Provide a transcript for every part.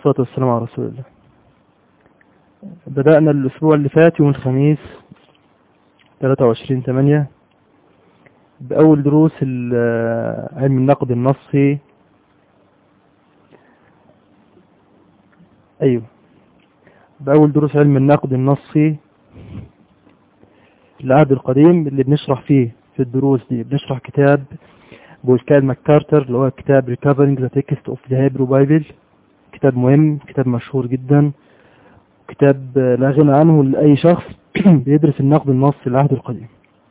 والصلاة والسلام على رسول الله بدأنا الأسبوع اللي فات يوم الخميس 23 8 بأول دروس ال- علم النقد النصي أيوه بأول دروس علم النقد النصي العهد القديم اللي بنشرح فيه في الدروس دي بنشرح كتاب بولكال ماكارتر اللي هو كتاب Recovering the Text of the Hebrew Bible كتاب مهم كتاب مشهور جدا كتاب لا غنى عنه لأي شخص بيدرس النقد النصي العهد القديم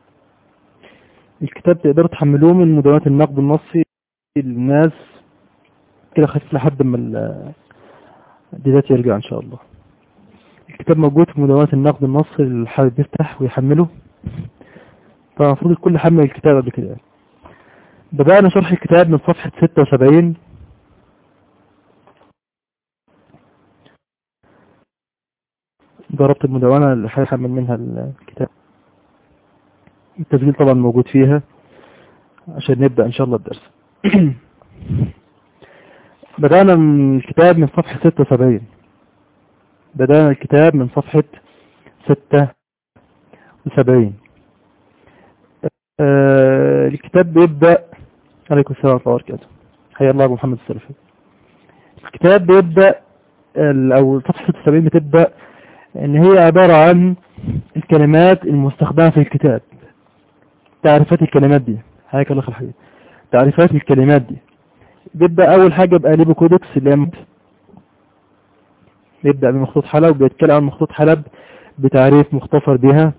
الكتاب تقدروا تحملوه من مدونات النقد النصي للناس كده خفيف لحد ما ال- الديزات يرجع ان شاء الله الكتاب موجود في مدونات النقد النصي اللي حابب يفتح ويحمله فالمفروض الكل حمل الكتاب قبل كده يعني. بدأنا شرح الكتاب من صفحة 76 ضربت المدونة اللي هيحمل منها الكتاب التسجيل طبعا موجود فيها عشان نبدأ ان شاء الله الدرس بدأنا من الكتاب من صفحة 76 بدأنا الكتاب من صفحة 76 آه الكتاب بيبدأ عليكم السلام ورحمة الله وبركاته حيا الله أبو محمد السلفي الكتاب بيبدأ ال- أو صفحة 76 بتبدأ إن هي عبارة عن الكلمات المستخدمة في الكتاب تعريفات الكلمات دي حياك الله خير حبيبي تعريفات الكلمات دي بيبدأ أول حاجة بقاليبو كودكس اللي هي مت- بيبدأ بمخطوط حلب وبيتكلم عن مخطوط حلب بتعريف مختصر بها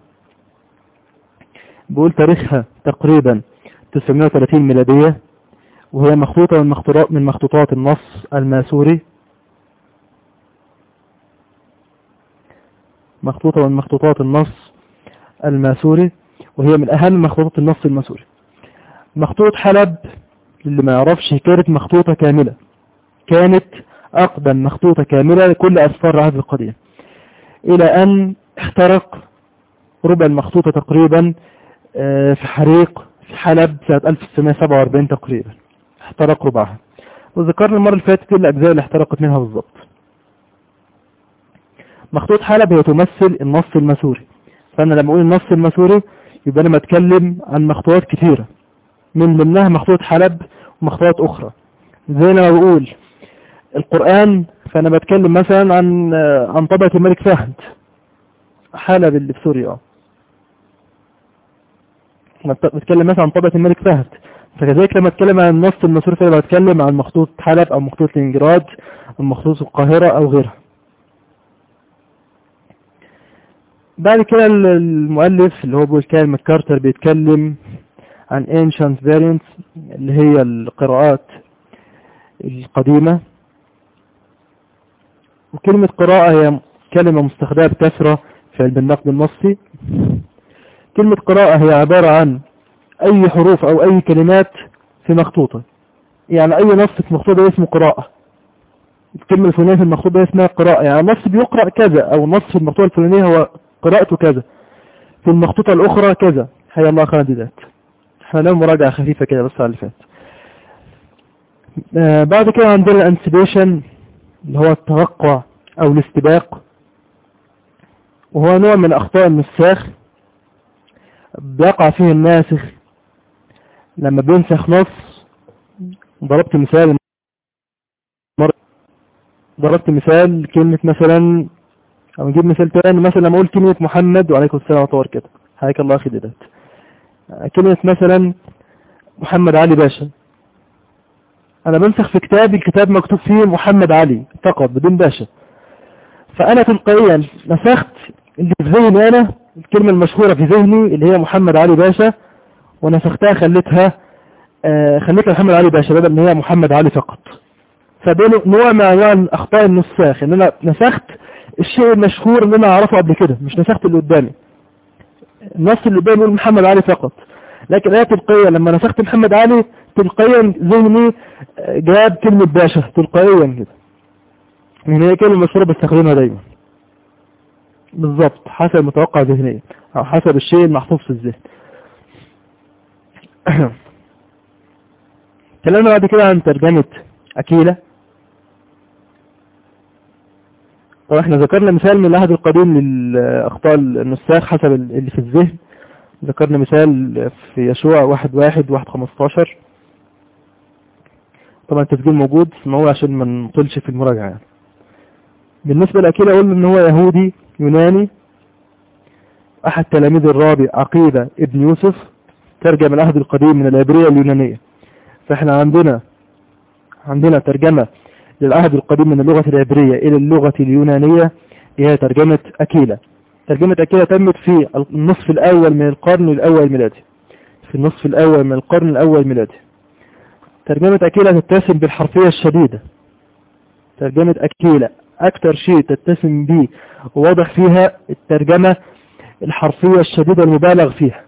بيقول تاريخها تقريبا 930 ميلادية وهي مخطوطة من مخطوطات من مخطوطات النص الماسوري مخطوطة من مخطوطات النص الماسوري وهي من أهم مخطوطات النص الماسوري مخطوط حلب اللي ما يعرفش كانت مخطوطة كاملة كانت أقدم مخطوطة كاملة لكل أسفار العهد القديم إلى أن احترق ربع المخطوطة تقريبا آه، في حريق في حلب سنة 1947 تقريبا احترق ربعها وذكرنا المرة اللي فاتت الأجزاء اللي احترقت منها بالضبط مخطوط حلب هي تمثل النص المسوري فأنا لما أقول النص المسوري يبقى أنا بتكلم عن مخطوطات كثيرة من ضمنها مخطوط حلب ومخطوطات أخرى زي ما بقول القرآن فأنا بتكلم مثلا عن عن طبعة الملك فهد حلب اللي في سوريا اه. لما بت- بتكلم مثلا عن طبعة الملك فهد فكذلك لما اتكلم عن النص المسوري فأنا بتكلم عن مخطوط حلب أو مخطوط لينجراد أو مخطوط القاهرة أو غيرها بعد كده ال- المؤلف اللي هو بولكال ماكارتر بيتكلم عن ancient variants اللي هي القراءات القديمة وكلمة قراءة هي كلمة مستخدمة بكثرة في علم النقد النصي كلمة قراءة هي عبارة عن أي حروف أو أي كلمات في مخطوطة يعني أي نص في مخطوطة اسمه قراءة الكلمة الفلانية في المخطوطة اسمها قراءة يعني نص بيقرأ كذا أو نص في المخطوطة الفلانية هو قراءته كذا في المخطوطة الأخرى كذا حيا الله خالد ذات احنا لهم مراجعة خفيفة كده بس على اللي فات آه بعد كده عندنا الانسبيشن اللي هو التوقع او الاستباق وهو نوع من اخطاء النساخ بيقع فيه الناسخ لما بينسخ نص ضربت مثال مرة ضربت مثال كلمة مثلا او نجيب مثال تاني مثلا لما اقول كلمة محمد وعليكم السلام ورحمة الله وبركاته حياك الله اخي ديدات كلمة مثلا محمد علي باشا انا بنسخ في كتابي الكتاب مكتوب فيه محمد علي فقط بدون باشا فانا تلقائيا نسخت اللي في ذهني انا الكلمة المشهورة في ذهني اللي هي محمد علي باشا ونسختها خليتها آه خليتها محمد علي باشا بدل ان هي محمد علي فقط فده نوع من انواع اخطاء النساخ ان انا نسخت الشيء المشهور اللي انا اعرفه قبل كده مش نسخت اللي قدامي النص اللي قدامي يقول محمد علي فقط لكن انا تلقائيا لما نسخت محمد علي تلقائيا ذهني جاب كلمة باشا تلقائيا كده يعني هي كلمة مشهورة بستخدمها دايما بالظبط حسب المتوقع ذهنيا او حسب الشيء المحفوظ في الذهن كلامنا بعد كده عن ترجمة أكيلة طبعا احنا ذكرنا مثال من العهد القديم للأخطاء النساخ حسب اللي في الذهن ذكرنا مثال في يشوع واحد واحد واحد خمستاشر طبعا التسجيل موجود ما هو عشان ما نطلش في المراجعة يعني. بالنسبة لأكيد أقول إن هو يهودي يوناني أحد تلاميذ الرابع عقيدة ابن يوسف ترجم العهد القديم من العبرية اليونانية فإحنا عندنا عندنا ترجمة للعهد القديم من اللغة العبرية إلى اللغة اليونانية هي ترجمة أكيلة ترجمة أكيلة تمت في النصف الأول من القرن الأول الميلادي في النصف الأول من القرن الأول الميلادي ترجمة أكيلة تتسم بالحرفية الشديدة ترجمة أكيلة أكثر شيء تتسم به وواضح فيها الترجمة الحرفية الشديدة المبالغ فيها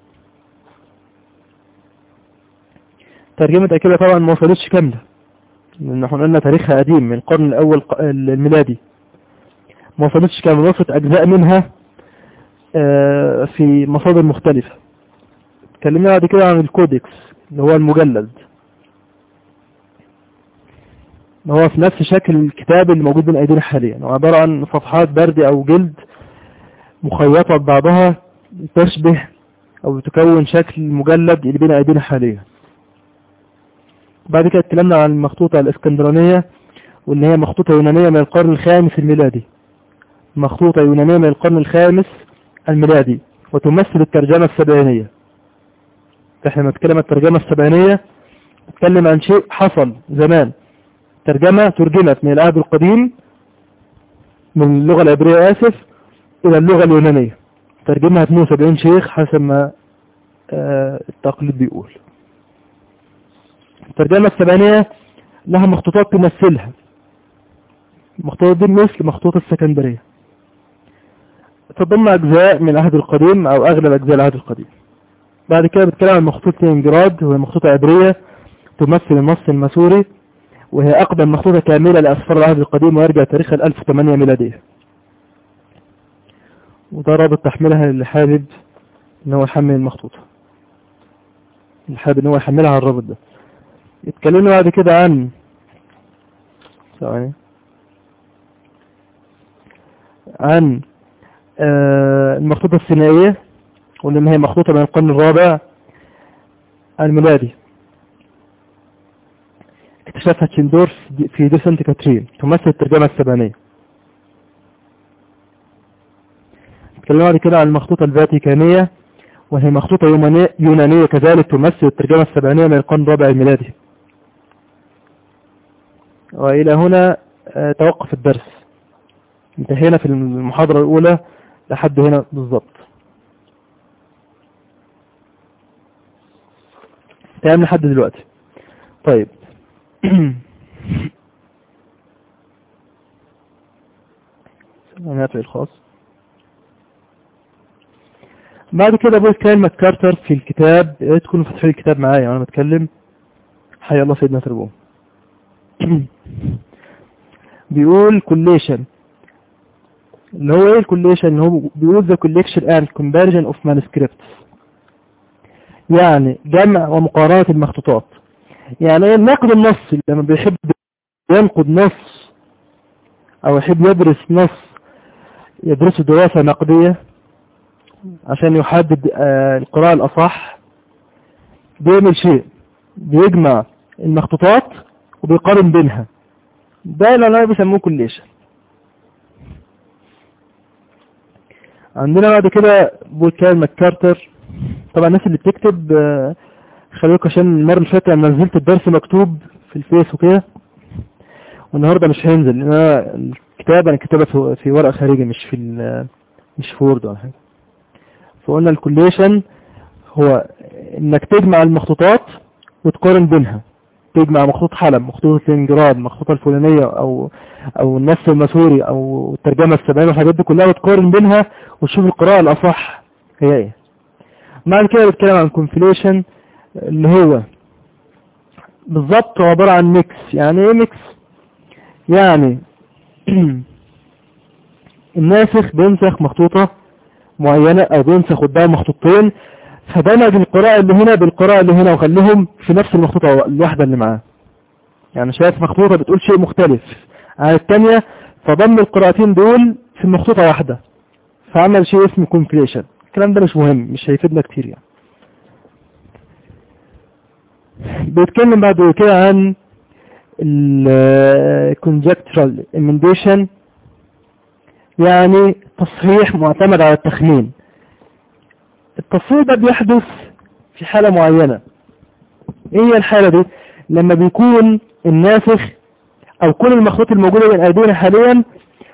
ترجمة أكيلة طبعا ما وصلتش كاملة لأن احنا قلنا تاريخها قديم من القرن الأول الميلادي ما وصلتش كاملة وصلت أجزاء منها في مصادر مختلفة اتكلمنا بعد كده عن الكودكس اللي هو المجلد هو في نفس شكل الكتاب اللي موجود بين ايدينا حاليا هو عبارة عن صفحات برد او جلد مخيطة ببعضها تشبه او تكون شكل مجلد اللي بين ايدينا حاليا بعد كده اتكلمنا عن المخطوطة الاسكندرانية واللي هي مخطوطة يونانية من القرن الخامس الميلادي مخطوطة يونانية من القرن الخامس الميلادي وتمثل الترجمة السبعينية فاحنا لما نتكلم عن الترجمة السبعينية نتكلم عن شيء حصل زمان ترجمة ترجمت من العهد القديم من اللغة العبرية آسف إلى اللغة اليونانية ترجمها 72 شيخ حسب ما التقليد بيقول الترجمة السبعينية لها مخطوطات تمثلها المخطوطات دي مثل مخطوطة السكندرية تضم أجزاء من العهد القديم أو أغلب أجزاء العهد القديم بعد كده بتكلم عن مخطوطة لينجراد وهي مخطوطة عبرية تمثل النص المسوري وهي أقدم مخطوطة كاملة لأسفار العهد القديم ويرجع تاريخها 1008 ميلادية وده رابط تحميلها اللي حابب ان هو يحمل المخطوطة اللي حابب ان هو يحملها على الرابط ده اتكلمنا بعد كده عن ثواني عن آه المخطوطة السينائية وان هي مخطوطة من القرن الرابع الميلادي اكتشفها تشندورف في دير سانت كاترين تمثل الترجمة السبانية اتكلمنا بعد كده عن المخطوطة الفاتيكانية وهي مخطوطة يونانية كذلك تمثل الترجمة السبعينية من القرن الرابع الميلادي وإلى هنا توقف الدرس انتهينا في المحاضرة الأولى لحد هنا بالضبط تمام لحد دلوقتي طيب سلامات الخاص بعد كده بقول كلمة كارتر في الكتاب تكونوا فاتحين الكتاب معايا وانا بتكلم حي الله سيدنا تربوه بيقول كوليشن اللي هو ايه الكوليشن اللي هو بيقول the collection and comparison of manuscripts يعني جمع ومقارنة المخطوطات يعني ايه النقد النص لما بيحب ينقد نص او يحب يدرس نص يدرسه دراسة نقدية عشان يحدد آه القراءة الأصح بيعمل شيء بيجمع المخطوطات وبيقارن بينها ده اللي انا بيسموه كوليشن عندنا بعد كده بول كلمة كارتر طبعا الناس اللي بتكتب آه خليكم عشان المرة اللي فاتت انا نزلت الدرس مكتوب في الفيس وكده والنهارده مش هينزل لان انا الكتاب انا كتبها في ورقة خارجي مش في مش في وورد ولا حاجة فقلنا الكوليشن هو انك تجمع المخطوطات وتقارن بينها تجمع مخطوط حلب مخطوط لينجراد مخطوطة الفلانية او او النص المسوري او الترجمة السبعين والحاجات دي كلها وتقارن بينها وتشوف القراءة الاصح هي ايه بعد كده بتكلم عن كونفليشن اللي هو بالظبط هو عبارة عن ميكس يعني ايه ميكس يعني الناسخ بينسخ مخطوطة معينة او بينسخ قدام مخطوطتين فدمج القراءة اللي هنا بالقراءة اللي هنا وخليهم في نفس المخطوطة الواحدة اللي معاه يعني شايف مخطوطة بتقول شيء مختلف عن التانية فضم القراءتين دول في مخطوطة واحدة فعمل شيء اسمه كونكليشن الكلام ده مش مهم مش هيفيدنا كتير يعني بيتكلم بعد كده عن ال conjectural emendation يعني تصحيح معتمد على التخمين التصحيح ده بيحدث في حالة معينة ايه هي الحالة دي لما بيكون الناسخ او كل المخطوط الموجودة بين ايدينا حاليا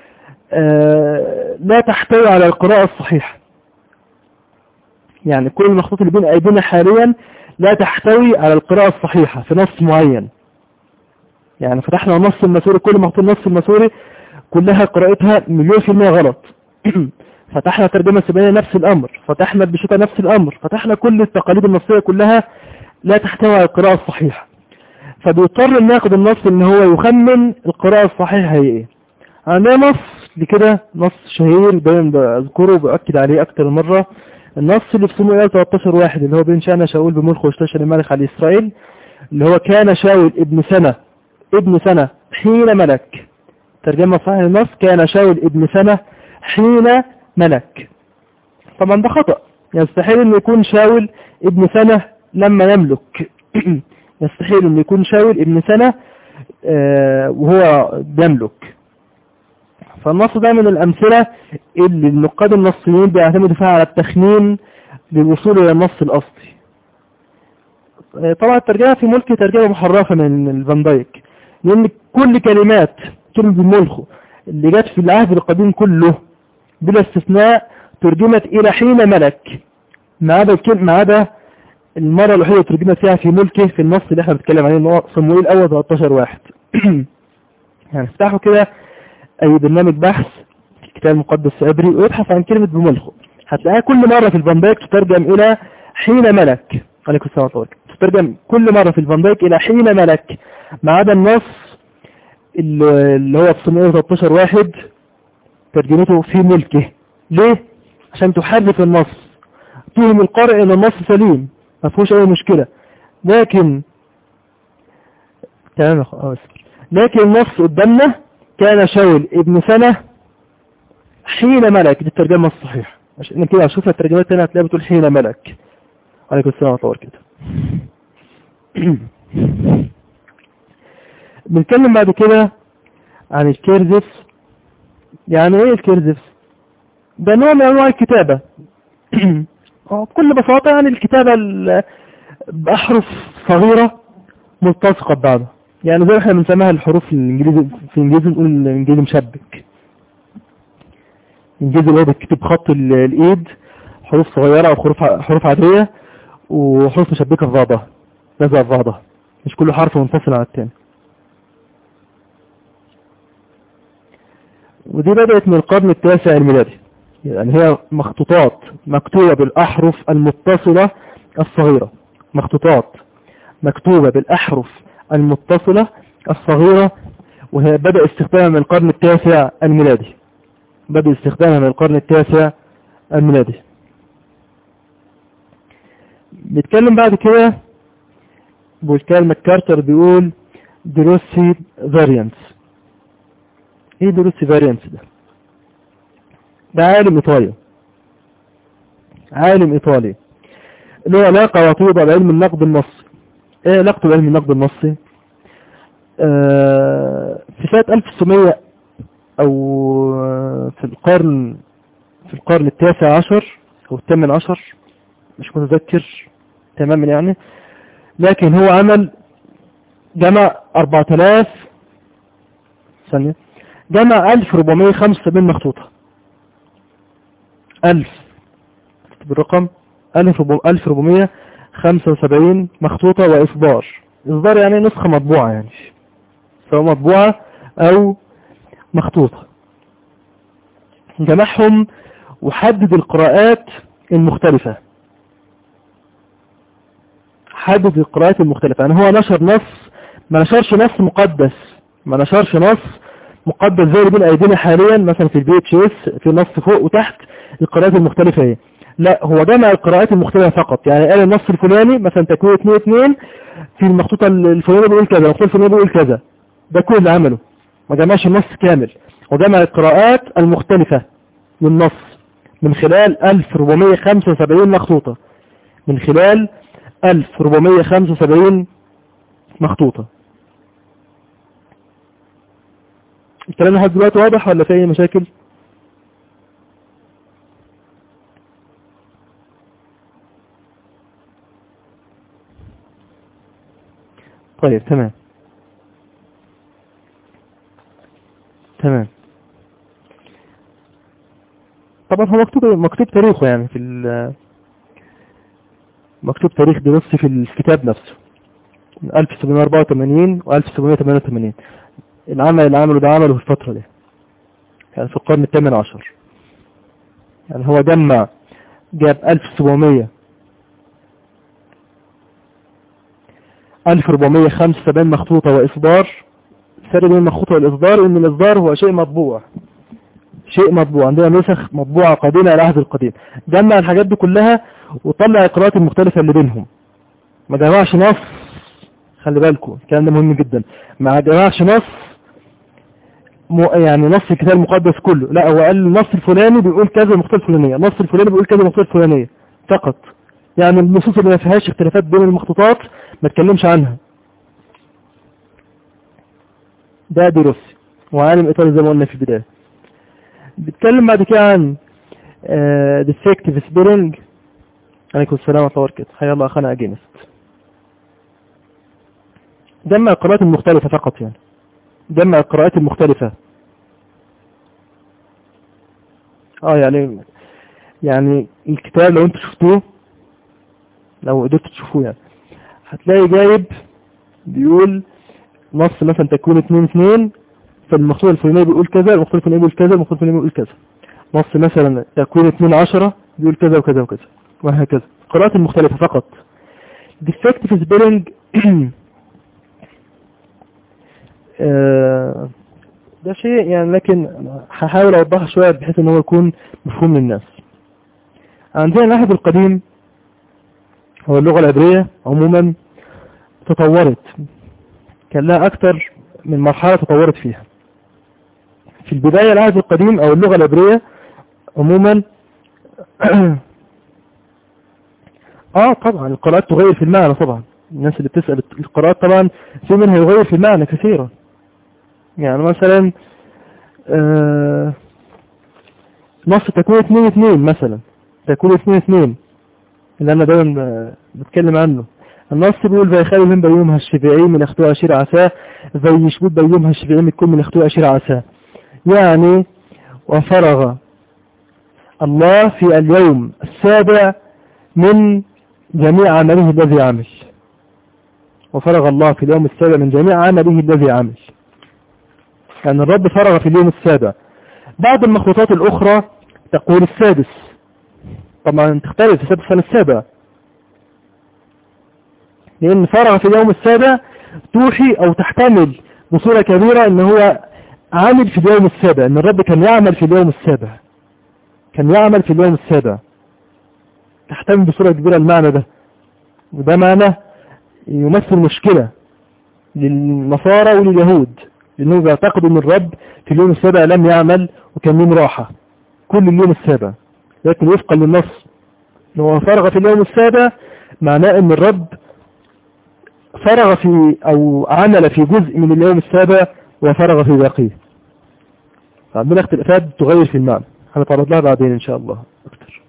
آه لا تحتوي على القراءة الصحيحة يعني كل المخطوط اللي بين ايدينا حاليا لا تحتوي على القراءة الصحيحة في نص معين يعني فتحنا النص المسوري كل مخطوط النص المسوري كلها قراءتها مليون في المية غلط فتحنا ترجمة سبعينية نفس الأمر فتحنا البشوطة نفس الأمر فتحنا كل التقاليد النصية كلها لا تحتوي على القراءة الصحيحة فبيضطر الناقد النص ان هو يخمن القراءة الصحيحة هي ايه عندنا نص لكده نص شهير دايما بذكره وبأكد عليه أكتر من مرة النص اللي في سمو 13 واحد اللي هو بين شأن شاول بملك واشتشر الملك على إسرائيل اللي هو كان شاول ابن سنة ابن سنة حين ملك ترجمة صحيح النص كان شاول ابن سنة حين ملك طبعا ده خطأ يستحيل انه يكون شاول ابن سنة لما يملك يستحيل انه يكون شاول ابن سنة آه وهو بيملك فالنص ده من الأمثلة اللي النقاد النصيين بيعتمدوا فيها على التخمين للوصول إلى النص الأصلي طبعا الترجمة في ملك ترجمة محرفة من الفان دايك لأن كل كلمات كلمة الملك اللي جت في العهد القديم كله بلا استثناء ترجمت إلى حين ملك ما عدا ما عدا المرة الوحيدة اللي ترجمت فيها في ملكه في النص اللي احنا بنتكلم عليه اللي هو صموئيل الأول 13 واحد يعني افتحوا كده أي برنامج بحث في الكتاب المقدس العبري ويبحث عن كلمة بملخ هتلاقيها كل مرة في الفاندايك تترجم إلى حين ملك عليكم السلام عليكم تترجم كل مرة في الفاندايك إلى حين ملك ما عدا النص اللي هو في 13 واحد ترجمته في ملكه ليه؟ عشان تحرف النص توهم القارئ ان النص سليم ما فيهوش اي مشكلة لكن تمام لكن النص قدامنا كان شاول ابن سنة حين ملك دي الترجمة الصحيحة عشان كده اشوف الترجمات الثانيه هتلاقيها بتقول حين ملك عليكم السلام ورحمة كده بنتكلم بعد كده عن الكيرزفس يعني ايه الكيرزفس ده نوع من انواع الكتابة بكل بساطة يعني الكتابة بأحرف صغيرة ملتصقة ببعضها يعني زي ما احنا بنسميها الحروف الانجليزي في الانجليزي نقول الانجليزي مشبك الانجليزي اللي هو بيكتب خط الايد حروف صغيرة او حروف حروف عادية وحروف مشبكة في بعضها لازقة في بعضها مش كل حرف منفصل عن التاني ودي بدأت من القرن التاسع الميلادي يعني هي مخطوطات مكتوبة بالأحرف المتصلة الصغيرة مخطوطات مكتوبة بالأحرف المتصلة الصغيرة وهي بدأ استخدامها من القرن التاسع الميلادي بدأ استخدامها من القرن التاسع الميلادي بيتكلم بعد كده بولكال ماكارتر بيقول دروسي فاريانس ايه دروسي فاريانس ده ده عالم ايطالي عالم ايطالي له علاقة وطيبة بعلم النقد النصي ايه علاقته بعلم النقد النصي آه في سنة 1900 او في القرن في القرن التاسع عشر او الثامن عشر مش متذكر تماما يعني لكن هو عمل جمع 4000 ثانية جمع 1475 مخطوطة 1000 بالرقم 1475 مخطوطة وإصدار إصدار يعني نسخة مطبوعة يعني سواء مطبوعة أو مخطوطة جمعهم وحدد القراءات المختلفة حدد القراءات المختلفة يعني هو نشر نص ما نشرش نص مقدس ما نشرش نص مقدس زي اللي بين ايدينا حاليا مثلا في البي اتش اس في نص فوق وتحت القراءات المختلفة ايه لا هو جمع القراءات المختلفة فقط يعني قال النص الفلاني مثلا تكوين 2 2 في المخطوطة الفلانية بيقول كذا المخطوطة الفلانية بيقول كذا ده كل اللي عمله ما جمعش النص كامل وجمع القراءات المختلفة للنص من خلال 1475 مخطوطة من خلال 1475 مخطوطة الكلام لحد دلوقتي واضح ولا في اي مشاكل طيب تمام تمام طبعا هو مكتوب مكتوب تاريخه يعني في ال مكتوب تاريخ دروسي في الكتاب نفسه 1784 و 1788 العمل اللي عمله ده عمله في الفترة دي يعني في القرن الثامن عشر يعني هو جمع جاب 1700 1475 مخطوطة وإصدار الفرق بين المخطوطة والإصدار إن الإصدار هو شيء مطبوع شيء مطبوع عندنا نسخ مطبوعة قديمة على عهد القديم جمع الحاجات دي كلها وطلع القراءات المختلفة اللي بينهم ما جمعش نص خلي بالكم الكلام ده مهم جدا ما جمعش نص يعني نص الكتاب المقدس كله لا هو قال النص الفلاني بيقول كذا المخطوطة الفلانية النص الفلاني بيقول كذا المخطوطة الفلانية فقط يعني النصوص اللي ما فيهاش اختلافات بين المخطوطات ما تكلمش عنها ده دروسي وعالم ايطالي زي ما قلنا في البداية بيتكلم بعد كده عن ديفكتيف سبيلنج عليكم السلام ورحمة الله وبركاته حيا الله اخانا اجينست جمع القراءات المختلفة فقط يعني جمع القراءات المختلفة اه يعني يعني الكتاب لو انتوا شفتوه لو قدرتوا تشوفوه يعني هتلاقي جايب بيقول نص مثلا تكون 2 2 فالمخطوط الفلاني بيقول كذا المخطوط الفلاني بيقول كذا المخطوط الفلاني بيقول كذا نص مثلا تكون 2 10 بيقول كذا وكذا وكذا وهكذا القراءات المختلفة فقط defective spelling ده شيء يعني لكن هحاول اوضحه شوية بحيث ان هو يكون مفهوم للناس عندنا العهد القديم هو اللغة العبرية عموما تطورت كان لها اكتر من مرحلة تطورت فيها في البداية العهد القديم او اللغة العبرية عموما اه طبعا القراءات تغير في المعنى طبعا الناس اللي بتسأل القراءات طبعا في منها يغير في المعنى كثيرا يعني مثلا آه نص تكون 2 2 مثلا تكون 2 2 اللي انا دايما بتكلم عنه النص بيقول زي خالي من بيومها الشفيعي من اختوى عشير عساه زي شبود بيومها الشفيعي من كل من اختوى عشير عساه يعني وفرغ الله في اليوم السابع من جميع عمله الذي عمل وفرغ الله في اليوم السابع من جميع عمله الذي عمل يعني الرب فرغ في اليوم السابع بعض المخطوطات الأخرى تقول السادس طبعا تختلف السادس عن السابع لأن فرغ في اليوم السابع توحي أو تحتمل بصورة كبيرة أن هو عامل في اليوم السابع أن الرب كان يعمل في اليوم السابع كان يعمل في اليوم السابع تحتمل بصورة كبيرة المعنى ده وده معنى يمثل مشكلة للنصارى ولليهود لأنهم بيعتقدوا أن الرب في اليوم السابع لم يعمل وكان يوم راحة كل اليوم السابع لكن وفقا للنص هو فرغ في اليوم السابع معناه أن الرب فرغ في أو عمل في جزء من اليوم السابع وفرغ في باقيه عندنا اختلافات تغير في المعنى هنتعرض لها بعدين إن شاء الله أكتر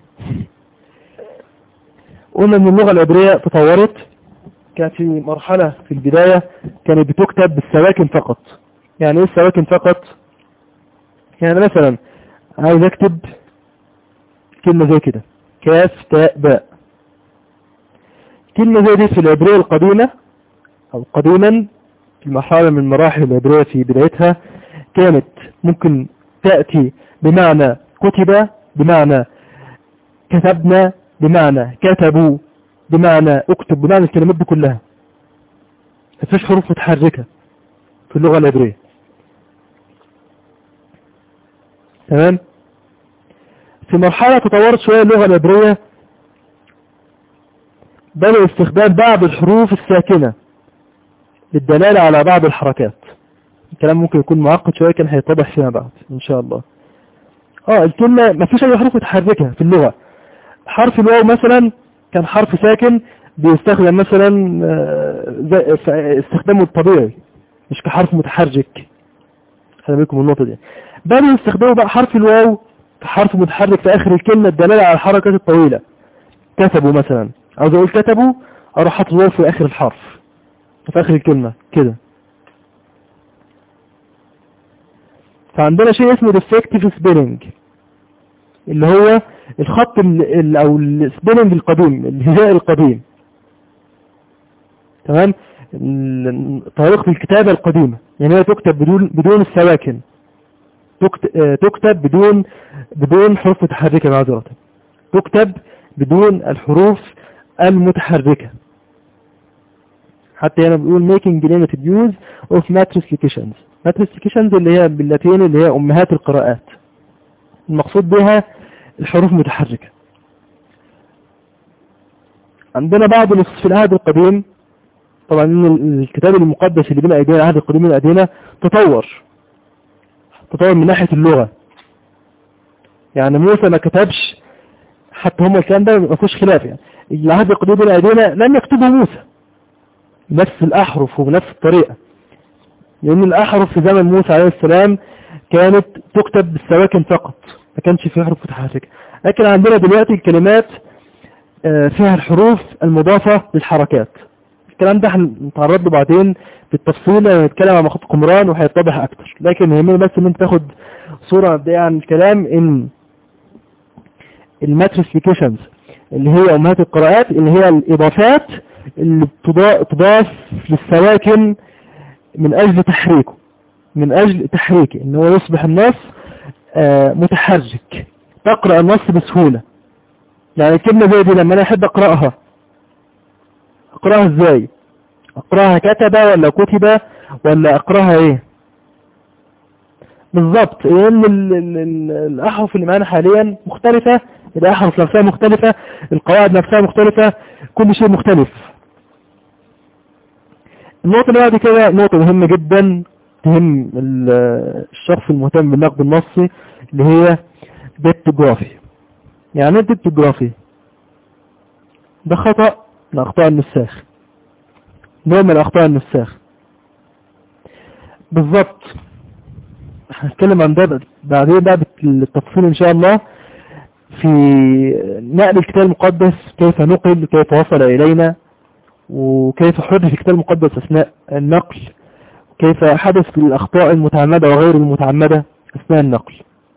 قلنا أن اللغة العبرية تطورت كانت في مرحلة في البداية كانت بتكتب بالسواكن فقط يعني ايه السواكن فقط يعني مثلا عايز اكتب كلمة زي كده كاف تاء باء كلمة زي دي في العبرية القديمة او قديما في مرحلة من مراحل العبرية في بدايتها كانت ممكن تأتي بمعنى كتب بمعنى كتبنا بمعنى كتبوا بمعنى اكتب بمعنى الكلمات دي كلها مفيش حروف متحركة في اللغة العبرية تمام في مرحلة تطورت شوية اللغة العبرية بدأوا استخدام بعض الحروف الساكنة للدلالة على بعض الحركات الكلام ممكن يكون معقد شوية كان هيتضح فيما بعد ان شاء الله اه الكلمة ما فيش اي حروف متحركة في اللغة حرف الواو مثلا كان حرف ساكن بيستخدم مثلا آه، استخدامه الطبيعي مش كحرف متحرك خلي بالكم من النقطة دي بل يستخدموا بقى حرف الواو كحرف متحرك في آخر الكلمة الدلالة على الحركات الطويلة كتبوا مثلا عاوز أقول كتبوا أروح حاطط الواو في آخر الحرف في آخر الكلمة كده فعندنا شيء اسمه defective spelling اللي هو الخط ال او السبيلنج القديم الهجاء القديم تمام طريقة الكتابة القديمة يعني هي تكتب بدون بدون السواكن تكتب بدون بدون حروف متحركة معذرة تكتب بدون الحروف المتحركة حتى هنا بيقول making limited use of matrifications matrifications اللي هي باللاتين اللي هي أمهات القراءات المقصود بها الحروف متحركة عندنا بعض نصف في العهد القديم طبعا ان الكتاب المقدس اللي بين ايدينا العهد القديم من ايدينا تطور تطور من ناحية اللغة يعني موسى ما كتبش حتى هم الكلام ده ما فيش خلاف يعني العهد القديم بين ايدينا لم يكتبه موسى بنفس الاحرف وبنفس الطريقة لان الاحرف في زمن موسى عليه السلام كانت تكتب بالسواكن فقط ما كانش فيها حروف متحركة لكن عندنا دلوقتي الكلمات آه، فيها الحروف المضافة للحركات الكلام ده هنتعرض له بعدين بالتفصيل لما نتكلم عن مخطط قمران وهيتضح اكتر لكن يهمني بس ان انت تاخد صورة مبدئية عن الكلام ان الماتريفيكيشنز اللي هي امهات القراءات اللي هي الاضافات اللي تضاف للسواكن من اجل تحريكه من اجل تحريكه ان هو يصبح النص آه، متحرك تقرأ النص بسهولة يعني كلمة زي دي لما انا احب اقرأها اقرأها ازاي اقرأها كتب ولا كتب ولا اقرأها ايه بالظبط لان الاحرف اللي معانا حاليا مختلفة الاحرف نفسها مختلفة القواعد نفسها مختلفة كل شيء مختلف النقطة اللي بعد كده نقطة مهمة جدا تهم الشخص المهتم بالنقد النصي اللي هي ديبتوجرافي يعني ايه ديبتوجرافي ده خطأ من أخطاء النساخ نوع من أخطاء النساخ بالظبط هنتكلم عن ده بعدين بقى بالتفصيل إن شاء الله في نقل الكتاب المقدس كيف نقل كيف وصل إلينا وكيف حدث الكتاب المقدس أثناء النقل كيف حدث الأخطاء المتعمدة وغير المتعمدة أثناء النقل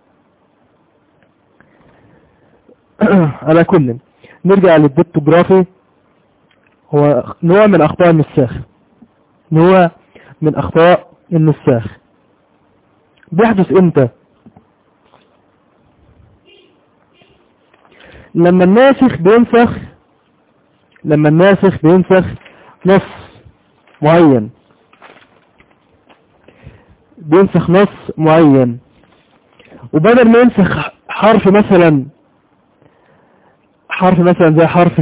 على كل نرجع للديبتوجرافي هو نوع من أخطاء النساخ نوع من أخطاء النساخ بيحدث امتى لما الناسخ بينسخ لما الناسخ بينسخ نص معين بينسخ نص معين وبدل ما ينسخ حرف مثلا حرف مثلا زي حرف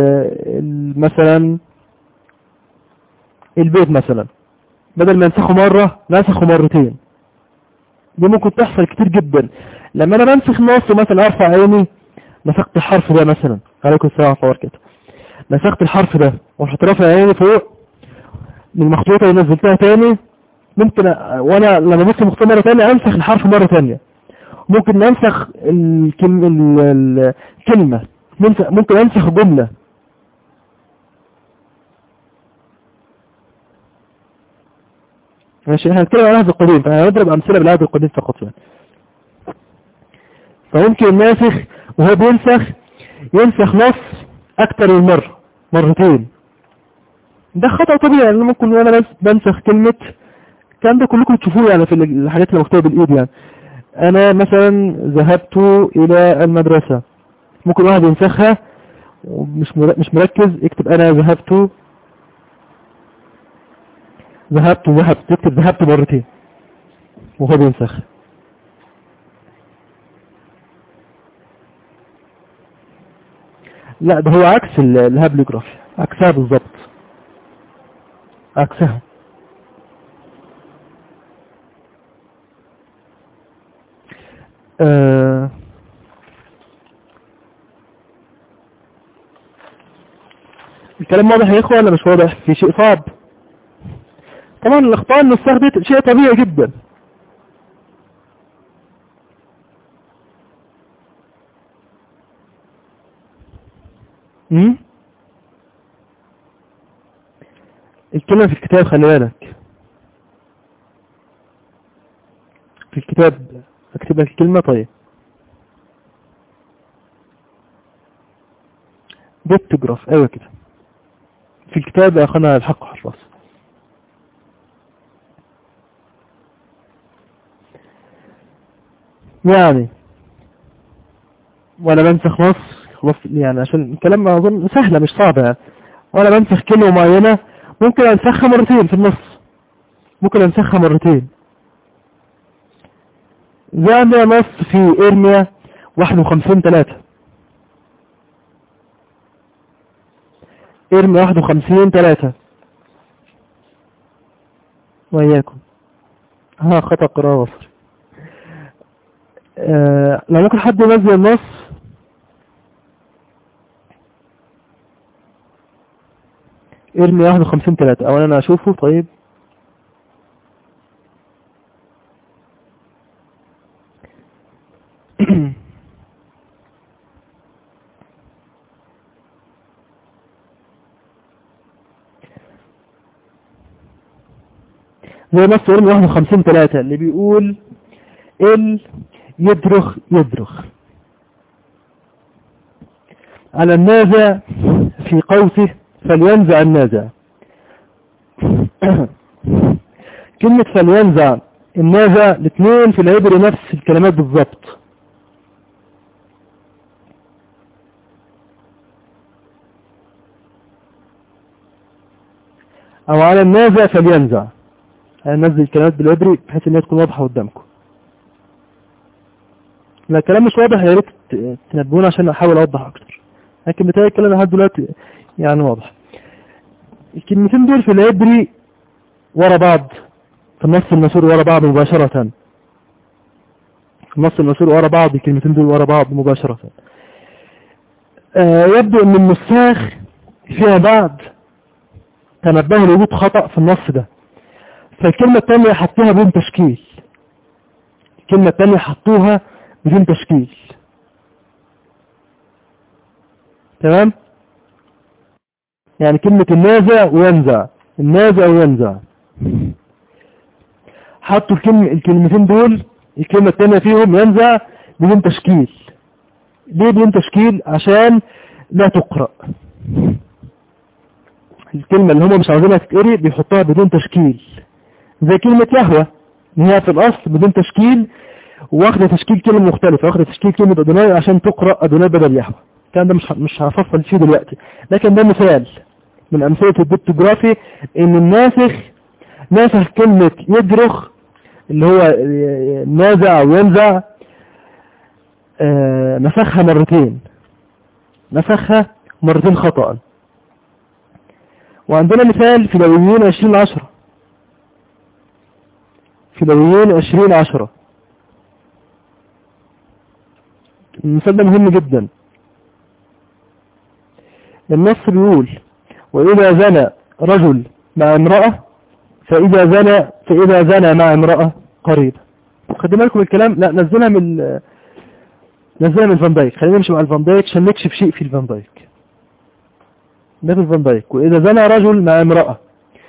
مثلا البيت مثلا بدل ما ينسخه مرة نسخه مرتين دي ممكن تحصل كتير جدا لما انا بنسخ نص مثلا ارفع عيني نسخت الحرف ده مثلا عليكم السلام عليكم كده نسخت الحرف ده ورحت رافع عيني فوق من المخطوطة اللي نزلتها تاني ممكن وانا لما بص المخطوطة مرة تانية انسخ الحرف مرة تانية ممكن ننسخ الكلمة ممكن انسخ جملة ماشي احنا هنتكلم عن العهد القديم فهنضرب امثله بالعهد القديم فقط يعني فيمكن الناسخ وهو بينسخ ينسخ نص اكتر من مرة مرتين ده خطأ طبيعي يعني ممكن وانا بنسخ كلمة الكلام ده كلكم تشوفوه يعني في الحاجات اللي مكتوبة بالايد يعني انا مثلا ذهبت الى المدرسة ممكن واحد ينسخها ومش مش مركز يكتب انا ذهبت ذهبت ذهبت يكتب ذهبت مرتين وهو بينسخ لا ده هو عكس الهابليوجرافي عكسها بالظبط عكسها آه الكلام واضح يا اخوة ولا مش واضح في شيء صعب طبعا الاخطاء النسخ دي شيء طبيعي جدا امم الكلمة في الكتاب خلي بالك في الكتاب اكتب لك الكلمة طيب بيكتوجراف ايوه كده في الكتاب يا اخوانا الحق حراس يعني ولا بنسخ نص خلاص يعني عشان الكلام اظن سهلة مش صعبة يعني ولا بنسخ كلمة معينة ممكن انسخها مرتين في النص ممكن انسخها مرتين زي عندنا نص في ارميا 51 3 ارميا 51 3 وإياكم ها خطأ قراءة وصل آه لو ممكن حد ينزل النص ارمي 51 3 اولا انا اشوفه طيب زي نص ارمي 51 3 اللي بيقول ال يدرخ يدرخ على النازع في قوسه فلينزع النازع كلمة فلينزع النازع الاثنين في العبر نفس الكلمات بالضبط او على النازع فلينزع هننزل الكلمات بالعبري بحيث انها تكون واضحة قدامكم لا الكلام مش واضح يا ريت تنبهونا عشان احاول اوضح اكتر لكن بتاعي الكلام لحد دلوقتي يعني واضح الكلمتين دول في العبري ورا بعض في النص المسور ورا بعض مباشرة في النص المسور ورا بعض الكلمتين دول ورا بعض مباشرة آه يبدو ان النساخ فيها بعد تنبهوا لوجود خطأ في النص ده فالكلمة الثانية حطوها بدون تشكيل الكلمة الثانية حطوها بدون تشكيل تمام يعني كلمة النازع وينزع النازع وينزع حطوا الكلمة الكلمتين دول الكلمة الثانية فيهم ينزع بدون تشكيل ليه بدون تشكيل عشان لا تقرأ الكلمة اللي هم مش عاوزينها تتقري بيحطوها بدون تشكيل زي كلمة يهوى هي في الأصل بدون تشكيل واخدة تشكيل كلمة مختلفة واخدة تشكيل كلمة أدوناي عشان تقرأ أدوناي بدل يهوى الكلام ده مش مش هفصل فيه دلوقتي لكن ده مثال من أمثلة البيكتوجرافي إن الناسخ ناسخ كلمة يدرخ اللي هو نازع أو ينزع آه نسخها مرتين نسخها مرتين خطأ وعندنا مثال في لويين 20 عشرة في لويين 20 عشرة المثال ده مهم جدا النص بيقول وإذا زنى رجل مع امرأة فإذا زنى فإذا زنى مع امرأة قريبة خدنا لكم الكلام لا نزلها من نزلها من فان دايك خلينا نمشي مع الفان دايك عشان نكشف شيء في الفان دايك ده في الفان دايك وإذا زنى رجل مع امرأة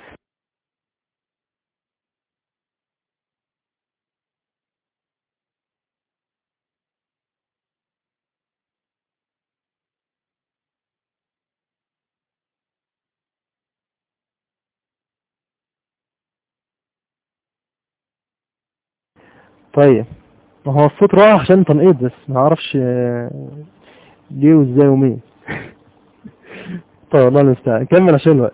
طيب ما هو الصوت راح عشان تنقيط بس ما اعرفش ليه وازاي ومين طيب الله المستعان نكمل عشان الوقت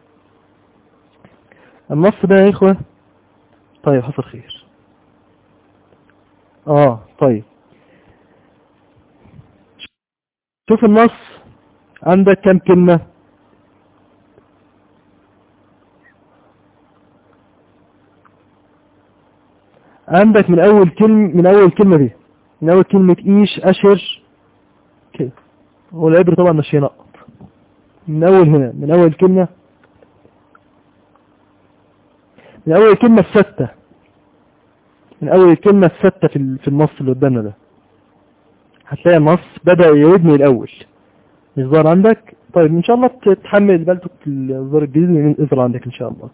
النص ده يا اخوة طيب حصل خير اه طيب شوف النص عندك كم كلمة عندك من اول كلمة من اول كلمة دي من اول كلمة ايش اشر كده هو العبر طبعا مش ينقط من اول هنا من اول كلمة من اول كلمة الستة من اول الكلمة الستة في في النص اللي قدامنا ده هتلاقي النص بدأ يعيد من الاول مش ظهر عندك طيب ان شاء الله تتحمل بالتك الظهر الجديد يظهر عندك ان شاء الله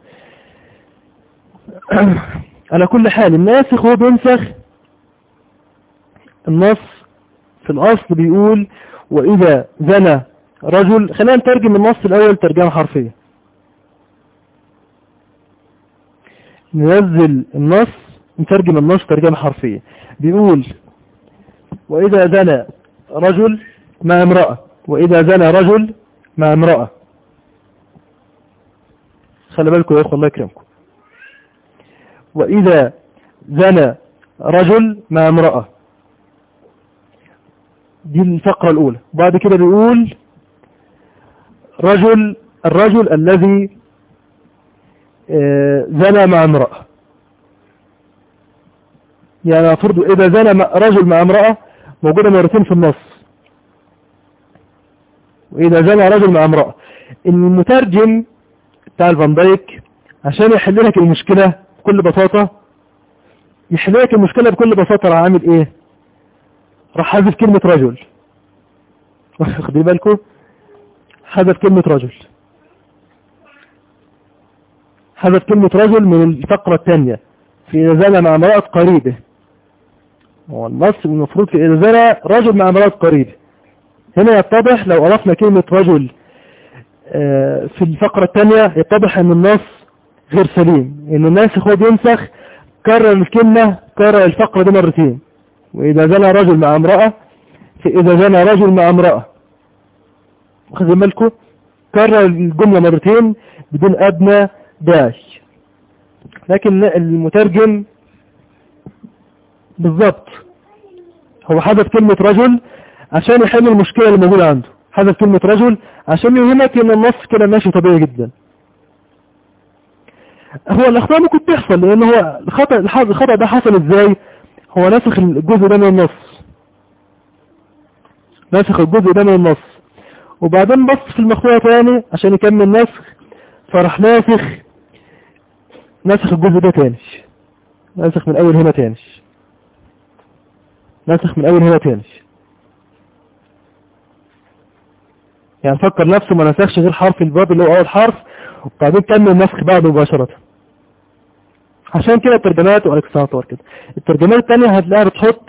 على كل حال الناسخ هو بينسخ النص في الأصل بيقول وإذا زنى رجل خلينا نترجم النص الأول ترجمة حرفية ننزل النص نترجم النص ترجمة حرفية بيقول وإذا زنى رجل مع امرأة وإذا زنى رجل مع امرأة خلي بالكم يا إخوة الله يكرمكم وإذا زنى رجل مع امرأة دي الفقرة الأولى بعد كده بيقول رجل الرجل الذي زنى مع امرأة يعني فرض إذا زنى رجل مع امرأة موجودة مرتين في النص وإذا زنى رجل مع امرأة المترجم بتاع الفان دايك عشان يحل لك المشكلة بكل بساطة يحل لك المشكلة بكل بساطة راح عامل ايه راح حذف كلمة رجل واخدين بالكم حذف كلمة رجل حذف كلمة رجل من الفقرة الثانية في إذا زنى مع امرأة قريبه هو النص المفروض في إذا زنى رجل مع امرأة قريبه هنا يتضح لو أضفنا كلمة رجل في الفقرة الثانية يتضح أن النص غير سليم ان الناسخ هو بينسخ كرر الكلمة كرر الفقرة دي مرتين واذا زنى رجل مع امرأة فاذا زنى رجل مع امرأة خذوا بالكم كرر الجملة مرتين بدون ادنى داش لكن المترجم بالضبط هو حذف كلمة رجل عشان يحل المشكلة اللي موجودة عنده حذف كلمة رجل عشان يوهمك ان النص كده ماشي طبيعي جدا هو الاخطاء ممكن تحصل لان هو الخطأ الخطأ ده حصل ازاي هو نسخ الجزء ده من النص نسخ الجزء ده من النص وبعدين بص في المخطوطة تاني عشان يكمل نسخ فراح ناسخ نسخ الجزء ده تاني ناسخ من اول هنا تاني ناسخ من اول هنا تاني يعني فكر نفسه ما نسخش غير حرف الباب اللي هو اول حرف وبعدين كمل النسخ بعده مباشرة عشان كده الترجمات والكساتور كده الترجمات التانية هتلاقيها بتحط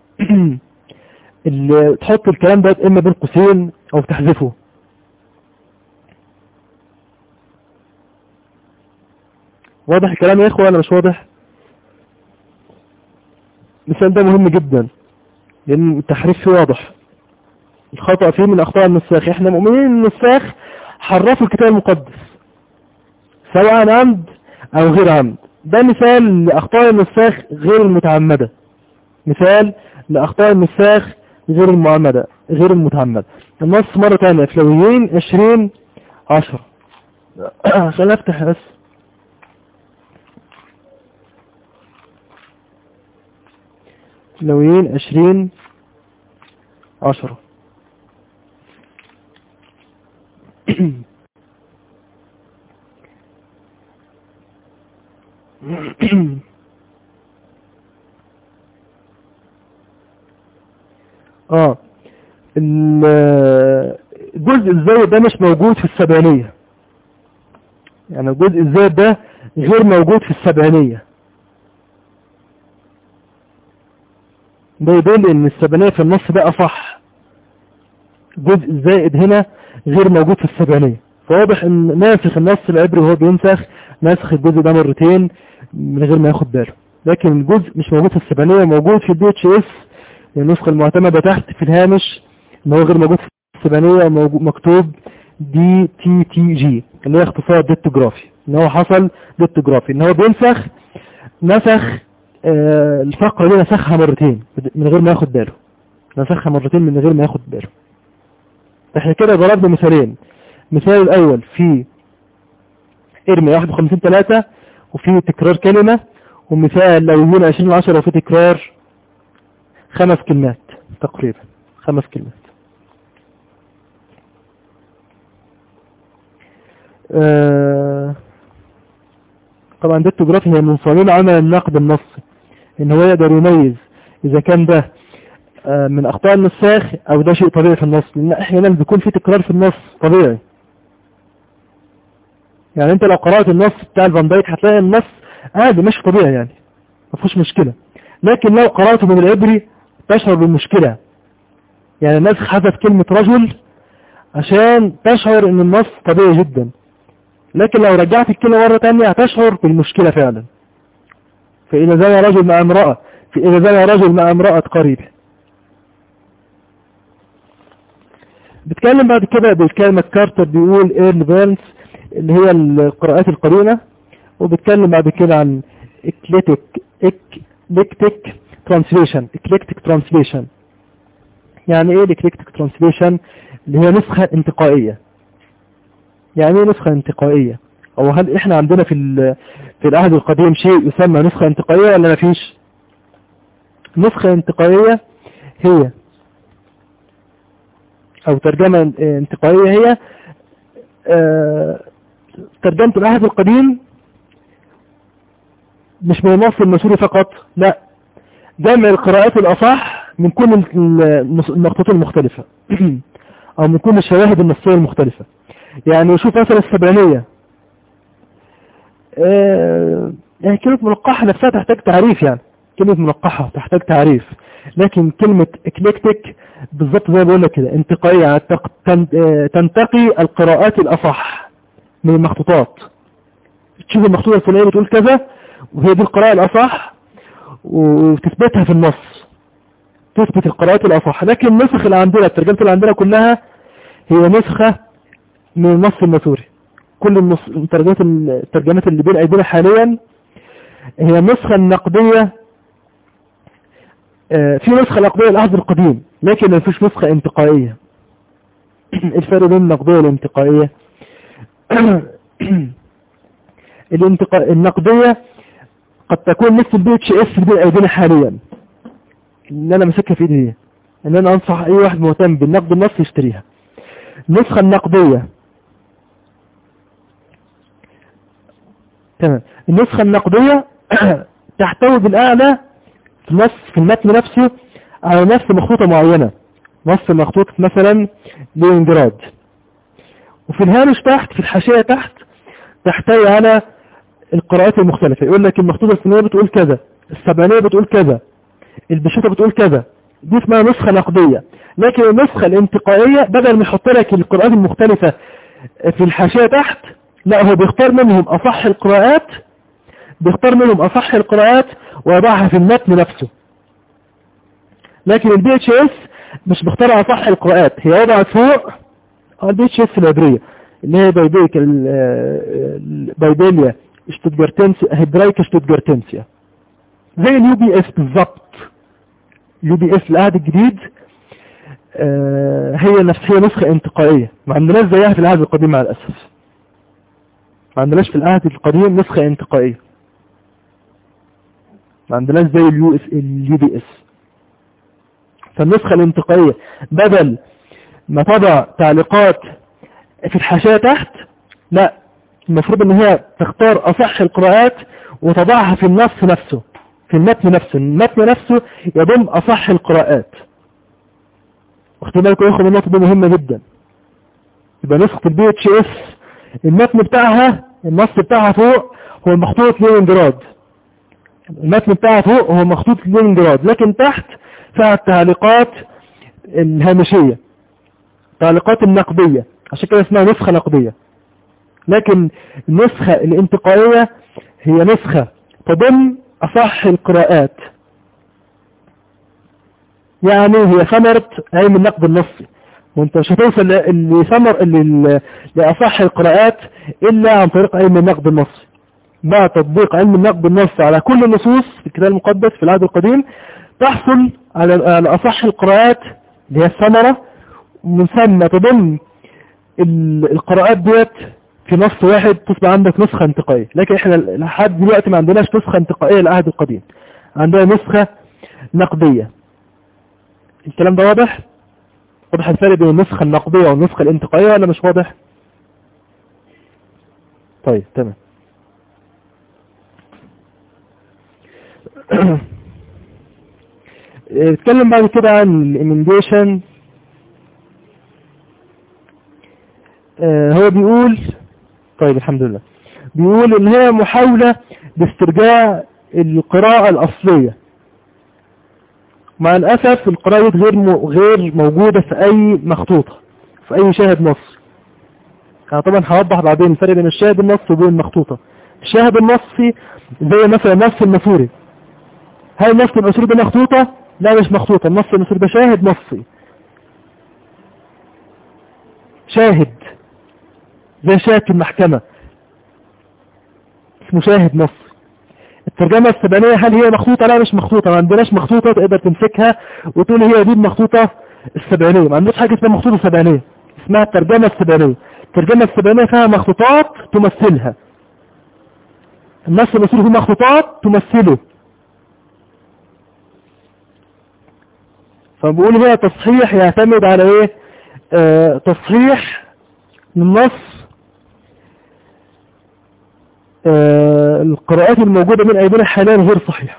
اللي تحط الكلام ده اما بين قوسين او تحذفه واضح الكلام يا اخوة ولا مش واضح المثال ده مهم جدا لان التحريف فيه واضح الخطأ فيه من اخطاء النساخ احنا مؤمنين ان النساخ حرفوا الكتاب المقدس سواء عمد او غير عمد ده مثال لأخطاء النساخ غير المتعمدة مثال لأخطاء النساخ غير المعمدة غير المتعمدة النص مرة تانية فلويين عشرين عشر عشان افتح بس فلويين عشرين عشرة اه الجزء الزايد ده مش موجود في السبعينية يعني الجزء الزايد ده غير موجود في السبعينية ده يدل ان السبعينية في النص ده اصح الجزء الزائد هنا غير موجود في السبعينية فواضح ان ناسخ النص العبري وهو بينسخ ناسخ الجزء ده مرتين من غير ما ياخد باله لكن الجزء مش موجود في السبعينية موجود في الدي اتش اس النسخة المعتمدة تحت في الهامش ان هو غير موجود في السبعينية مكتوب دي تي تي جي اللي هي اختصار ديتوجرافي ان هو حصل ديتوجرافي ان هو بينسخ نسخ آه الفقرة دي نسخها مرتين من غير ما ياخد باله نسخها مرتين من غير ما ياخد باله احنا كده ضربنا مثالين المثال الاول في ارمي 51 3 وفي تكرار كلمة ومثال لو يجون 20 10 وفي تكرار خمس كلمات تقريبا خمس كلمات آه طبعا ده التجرافي هي من صميم عمل النقد النصي ان هو يقدر يميز اذا كان ده آه من اخطاء النساخ او ده شيء طبيعي في النص لان احيانا بيكون في تكرار في النص طبيعي يعني انت لو قرأت النص بتاع الفان دايك هتلاقي النص عادي مش طبيعي يعني ما فيهوش مشكلة لكن لو قرأته من العبري تشعر بالمشكلة يعني الناس حذف كلمة رجل عشان تشعر ان النص طبيعي جدا لكن لو رجعت الكلمة مرة تانية هتشعر بالمشكلة فعلا فإذا زنى رجل مع امرأة فإذا زنى رجل مع امرأة قريب بتكلم بعد كده بالكلمة كارتر بيقول ايرن بيرنز اللي هي القراءات القرينة وبتكلم بعد كده عن eclectic eclectic translation eclectic translation يعني ايه eclectic translation اللي هي نسخة انتقائية يعني ايه نسخة انتقائية او هل احنا عندنا في في العهد القديم شيء يسمى نسخة انتقائية ولا مفيش نسخة انتقائية هي او ترجمة انتقائية هي اه ترجمة العهد القديم مش من النص المسوري فقط لا جمع القراءات الأصح من كل النقطات المختلفة أو من كل الشواهد النصية المختلفة يعني شوف مثلا السبعينية آه يعني كلمة ملقحة نفسها تحتاج تعريف يعني كلمة ملقحة تحتاج تعريف لكن كلمة اكليكتيك بالضبط زي ما بقول لك كده انتقائية تنتقي القراءات الأصح من المخطوطات تشوف المخطوطة الفلانية بتقول كذا وهي دي القراءة الأصح وتثبتها في النص تثبت القراءات الأصح لكن النسخ اللي عندنا الترجمة اللي عندنا كلها هي نسخة من النص المسوري كل النص الترجمات الترجمات اللي بين أيدينا حاليا هي النسخة النقدية في نسخة نقدية العهد القديم لكن ما فيش نسخة انتقائية الفرق بين النقدية والانتقائية الانتقاء النقدية قد تكون مثل البي اتش اس بين ايدينا حاليا اللي انا ماسكها في ايدي ان انا انصح اي واحد مهتم بالنقد النصي يشتريها النسخة النقدية تمام النسخة النقدية تحتوي بالاعلى في النص في المتن نفسه على نفس مخطوطة معينة نص مخطوطة مثلا لينجراد وفي الهامش تحت في الحاشية تحت تحتوي على القراءات المختلفة يقول لك المخطوطة الفلانية بتقول كذا السبعينية بتقول كذا البشوطة بتقول كذا دي اسمها نسخة نقدية لكن النسخة الانتقائية بدل ما يحط لك القراءات المختلفة في الحاشية تحت لا هو بيختار منهم أصح القراءات بيختار منهم أصح القراءات ويضعها في المتن نفسه لكن البي اتش اس مش بيختار أصح القراءات هي وضعت فوق البي اتش اس العبرية اللي هي بيديك البيديليا شتوتجارتنسيا هيبرايكا شتوتجارتنسيا زي اليو بي اس بالظبط يو بي اس العهد الجديد آه هي نفس هي نسخة انتقائية ما عندناش زيها في العهد القديم مع الأسف ما عندناش في العهد القديم نسخة انتقائية ما عندناش زي اليو اس اليو بي اس فالنسخة الانتقائية بدل ما تضع تعليقات في الحاشية تحت لا المفروض ان هي تختار اصح القراءات وتضعها في النص نفسه في المتن نفسه المتن نفسه يضم اصح القراءات واخد بالكم يا اخوان النقطه دي مهمه جدا يبقى نسخه البي اتش اس المتن بتاعها النص بتاعها فوق هو مخطوط لينجراد المتن بتاعها فوق هو مخطوط لينجراد لكن تحت فيها التعليقات الهامشيه التعليقات النقديه عشان كده اسمها نسخه نقديه لكن النسخة الانتقائية هي نسخة تضم أصح القراءات يعني هي ثمرة علم النقد النصي وانت مش هتوصل لثمر لأصح القراءات إلا عن طريق علم النقد النصي مع تطبيق علم النقد النصي على كل النصوص في الكتاب المقدس في العهد القديم تحصل على أصح القراءات اللي هي الثمرة ومن ثم تضم القراءات ديت في نص واحد تصبح عندك نسخة انتقائية لكن احنا لحد دلوقتي ما عندناش نسخة انتقائية للعهد القديم عندنا نسخة نقدية الكلام ده واضح واضح الفرق بين النسخة النقدية والنسخة الانتقائية ولا مش واضح طيب تمام اتكلم بعد كده عن الامنديشن هو بيقول طيب الحمد لله بيقول ان هي محاولة باسترجاع القراءة الاصلية مع الاسف القراءة غير غير موجودة في اي مخطوطة في اي شاهد نص انا طبعا هوضح بعدين الفرق بين الشاهد النصي وبين المخطوطة الشاهد النصي زي مثلا النص المسوري هل النص المسوري ده مخطوطة لا مش مخطوطة النص المسوري ده شاهد نصي شاهد زي شاهد في المحكمة اسمه شاهد نص الترجمة السبانية هل هي مخطوطة لا مش مخطوطة ما عندناش مخطوطة تقدر تمسكها وتقول هي دي المخطوطة السبانية ما عندناش حاجة اسمها مخطوطة سبانية اسمها الترجمة السبانية الترجمة السبانية فيها مخطوطات تمثلها النص المسؤول فيه مخطوطات تمثله فبقول هنا تصحيح يعتمد على ايه آه تصحيح للنص آه القراءات الموجودة من ايدينا حاليا غير صحيحة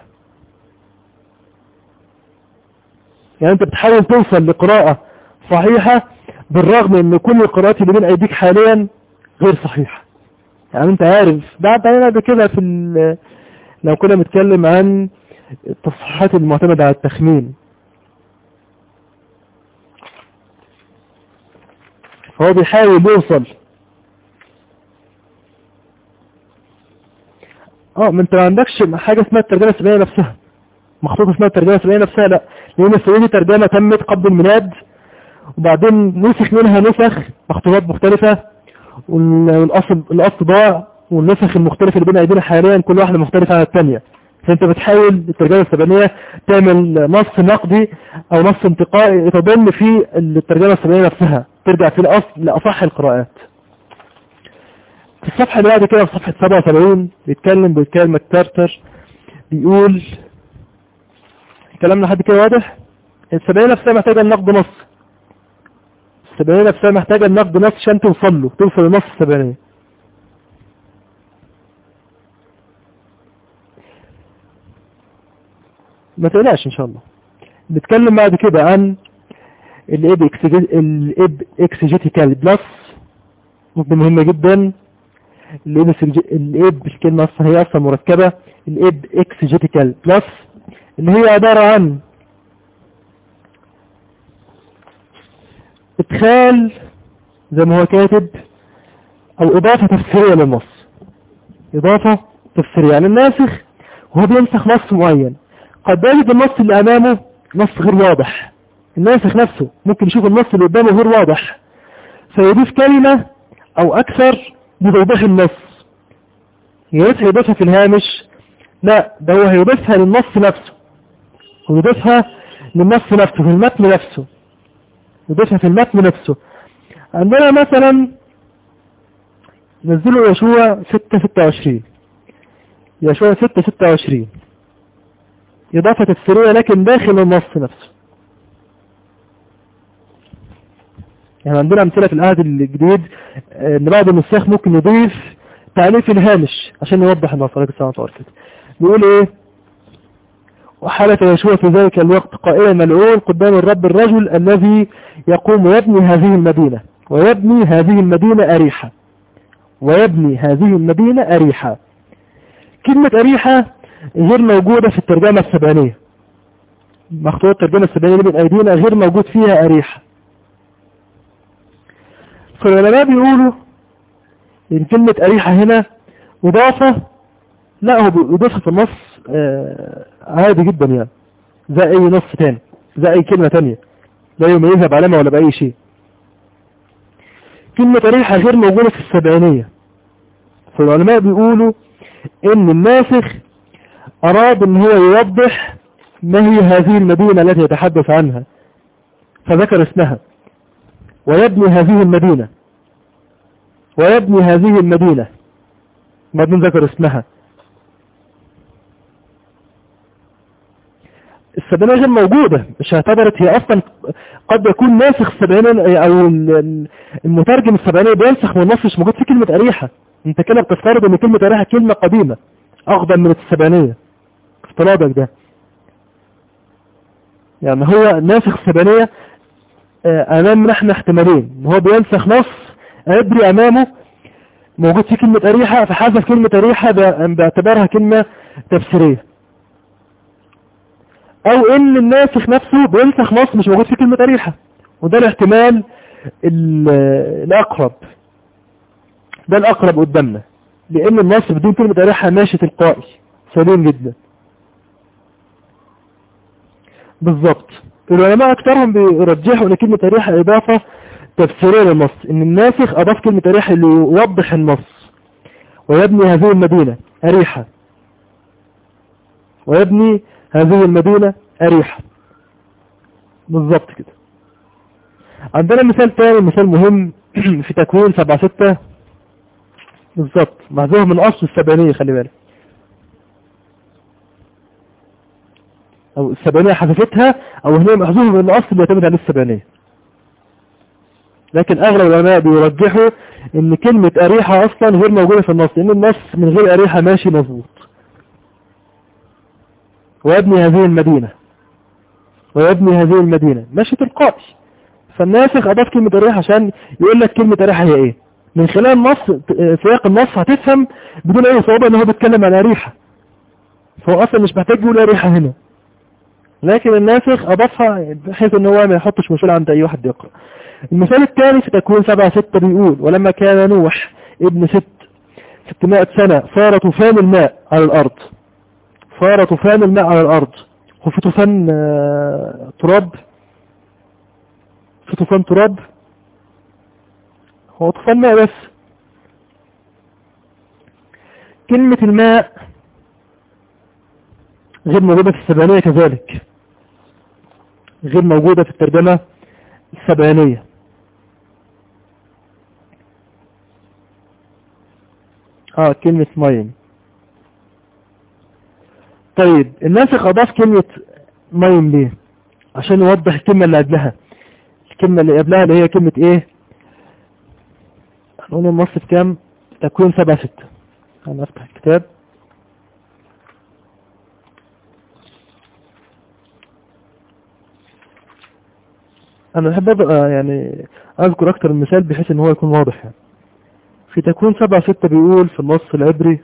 يعني انت بتحاول توصل لقراءة صحيحة بالرغم ان كل القراءات اللي بين ايديك حاليا غير صحيحة يعني انت عارف بعد علينا بكده في لو كنا بنتكلم عن التصحيحات المعتمدة على التخمين فهو بيحاول يوصل اه ما انت ما عندكش حاجة اسمها الترجمة السبعية نفسها مخطوطة اسمها الترجمة السبعية نفسها لا لان السبعية ترجمة تمت قبل الميلاد وبعدين نسخ منها نسخ مخطوطات مختلفة والاصل الاصل ضاع والنسخ المختلفة اللي بين ايدينا حاليا كل واحدة مختلفة عن الثانية فانت بتحاول الترجمة السبعينية تعمل نص نقدي او نص انتقائي يتضم في الترجمة السبعينية نفسها ترجع في الاصل لاصح القراءات في الصفحة اللي بعد كده في صفحة 77 بيتكلم بيتكلم مكترتر بيقول كلامنا لحد كده واضح السبعينية نفسها محتاجة النقد نص السبعينية نفسها محتاجة النقد نص عشان توصل له توصل لنص السبعينية ما تقلقش ان شاء الله نتكلم بعد كده عن الاب الاب اكسجيتيكال بلس نقطة مهمة جدا الاب الاب الكلمة اصلا هي اصلا مركبة الاب اكسجيتيكال بلس اللي هي عبارة عن ادخال زي ما هو كاتب او اضافة تفسيرية للنص اضافة تفسيرية يعني الناسخ وهو بينسخ نص معين قد يجد النص اللي امامه نص غير واضح الناسخ نفسه ممكن يشوف النص اللي قدامه غير واضح فيضيف كلمة او اكثر لتوضيح النص يريد يضيفها في الهامش لا ده هو هيضيفها للنص نفسه ويضيفها للنص نفسه في المتن نفسه يضيفها في المتن نفسه عندنا مثلا نزلوا يشوع 6 26 يشوع 6 26 إضافة تفسيرية لكن داخل النص نفسه يعني عندنا أمثلة في العهد الجديد إن بعض النساخ ممكن يضيف تعليف الهامش عشان يوضح النص عليك السلام عليكم بيقول إيه وحالة يشوع في ذلك الوقت قائلا ملعون قدام الرب الرجل الذي يقوم ويبني هذه المدينة ويبني هذه المدينة أريحة ويبني هذه المدينة أريحة كلمة أريحة غير موجودة في الترجمة السبانية مخطوط الترجمة السبانية اللي من أيدينا غير موجود فيها أريحة فالعلماء بيقولوا إن كلمة أريحة هنا إضافة لا هو بيضيفها في النص آه عادي جدا يعني زي أي نص تاني زي أي كلمة تانية لا يميزها بعلامة ولا بأي شيء كلمة أريحة غير موجودة في السبعينية فالعلماء بيقولوا إن الناسخ أراد أن هو يوضح ما هي هذه المدينة التي يتحدث عنها فذكر اسمها ويبني هذه المدينة ويبني هذه المدينة بعدين ذكر اسمها السبعينية غير موجودة مش اعتبرت هي اصلا قد يكون ناسخ السبعينية او المترجم السبعينية بينسخ من النص مش موجود في كلمة اريحة انت كده بتفترض ان كلمة اريحة كلمة قديمة اقدم من السبعينية افتراضك ده يعني هو ناسخ السبعينية امام نحن احتمالين ان هو بينسخ نص عبري امامه موجود في كلمة اريحة فحذف كلمة اريحة باعتبارها كلمة تفسيرية او ان الناسخ نفسه بينسخ نص مش موجود في كلمة اريحة وده الاحتمال الاقرب ده الاقرب قدامنا لان النص بدون كلمة اريحة ماشي تلقائي سليم جدا بالظبط العلماء اكثرهم بيرجحوا ان كلمة اريحة اضافة تفسيرية للنص ان الناسخ اضاف كلمة اريحة اللي يوضح النص ويبني هذه المدينة اريحة ويبني هذه المدينة اريحة بالظبط كده عندنا مثال تاني مثال مهم في تكوين سبعة ستة بالظبط محذوف من اصل السبعينية خلي بالك او السبعينية حذفتها او هي محذوفة من الاصل اللي يعتمد عليه السبعينية لكن اغلب العلماء بيرجحوا ان كلمة اريحة اصلا غير موجودة في النص ان النص من غير اريحة ماشي مظبوط ويبني هذه المدينة ويبني هذه المدينة ماشي تلقائي فالناسخ اضاف كلمة اريحة عشان يقول لك كلمة اريحة هي ايه من خلال النص سياق النص هتفهم بدون اي صعوبة ان هو بيتكلم عن اريحة فهو اصلا مش محتاج يقول اريحة هنا لكن الناسخ اضافها بحيث ان هو ما يحطش مشكلة عند اي واحد يقرأ المثال الثاني في تكوين سبعة ستة بيقول ولما كان نوح ابن ست ستمائة سنة صار طوفان الماء على الارض صار طوفان الماء على الارض هو في طوفان تراب في طوفان تراب هو طوفان ماء بس كلمة الماء غير موجودة في السبعينية كذلك غير موجودة في الترجمة السبعينية اه كلمة ماين طيب الناسخ اضاف كلمة ماين ليه عشان يوضح الكلمة اللي قبلها الكلمة اللي قبلها اللي هي كلمة ايه هنقول النص في كام تكوين سبعة ستة انا افتح الكتاب انا بحب يعني اذكر اكتر المثال بحيث ان هو يكون واضح يعني في تكوين سبعة ستة بيقول في النص العبري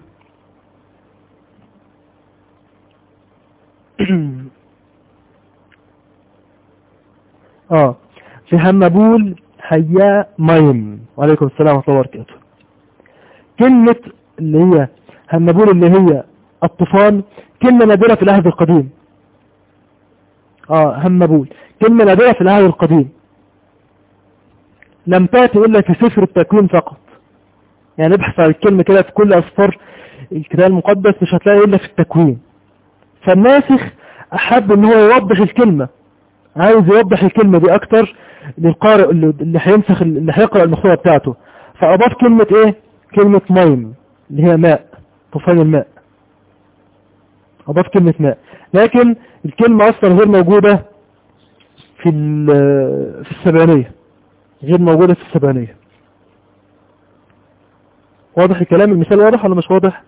اه في همبول حياء مايم وعليكم السلام ورحمة الله وبركاته كلمة اللي هي همبول اللي هي الطوفان كلمة نادرة في العهد القديم اه همبول كلمة نادرة في العهد القديم لم تأتي إلا في سفر التكوين فقط يعني ابحث عن الكلمة كده في كل أسفار الكتاب المقدس مش هتلاقي إلا في التكوين فالناسخ أحب إن هو يوضح الكلمة عاوز يوضح الكلمة دي أكتر للقارئ اللي هينسخ اللي هيقرأ المخطوطة بتاعته فأضاف كلمة إيه؟ كلمة مايم اللي هي ماء طوفان الماء أضاف كلمة ماء لكن الكلمة أصلا غير موجودة في في السبعينية غير موجودة في السبعينية واضح الكلام المثال واضح ولا مش واضح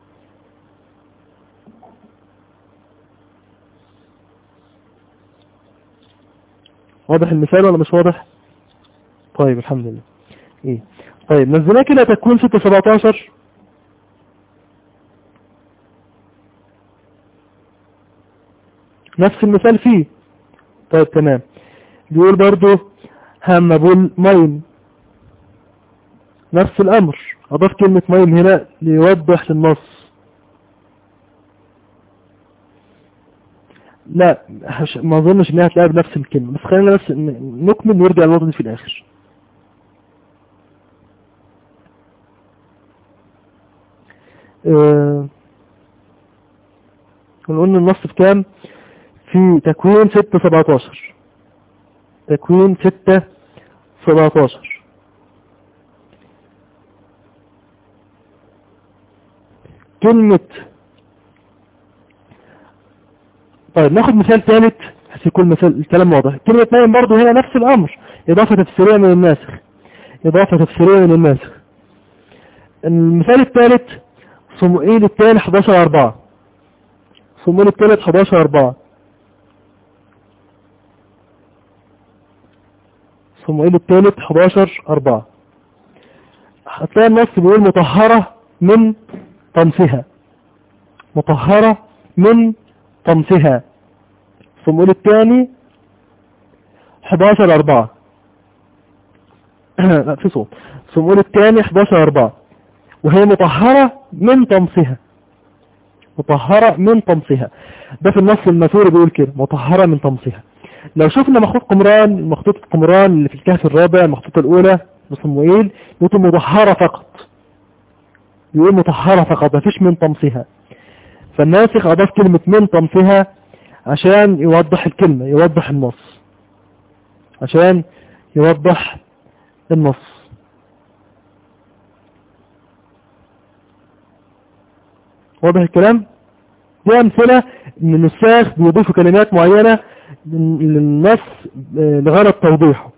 واضح المثال ولا مش واضح طيب الحمد لله ايه طيب نزلناه كده تكوين 6 17 نفس المثال فيه طيب تمام بيقول برضو همبول مايم نفس الامر اضاف كلمة مايم هنا ليوضح للنص لا ما اظنش انها هتلاقيها بنفس الكلمة بس خلينا بس نكمل ونرجع للوضع دي في الاخر اه قلنا النص في كام في تكوين ستة سبعتاشر تكوين ستة سبعتاشر كلمة طيب ناخد مثال ثالث بس يكون مثال الكلام واضح كلمة نايم برضه هنا نفس الأمر إضافة تفسيرية من الناسخ إضافة تفسيرية من الناسخ المثال الثالث صموئيل الثاني 11 4 صموئيل الثالث 11 4 صموئيل الثالث 11 4 هتلاقي النص بيقول مطهرة من طمسها مطهرة من طمسها صموئيل الثاني 11 4 لا في صوت صموئيل الثاني 11 4 وهي مطهرة من طمسها مطهرة من طمسها ده في النص المثوري بيقول كده مطهرة من طمسها لو شفنا مخطوط قمران مخطوط قمران اللي في الكهف الرابع المخطوطة الأولى لصموئيل يقول مطهرة فقط يقول مطهرة فقط مفيش من طمسها فالناسخ أضاف كلمة من طمسها عشان يوضح الكلمة يوضح النص عشان يوضح النص واضح الكلام دي أمثلة ان النساخ بيضيفوا كلمات معينة للنص لغرض توضيحه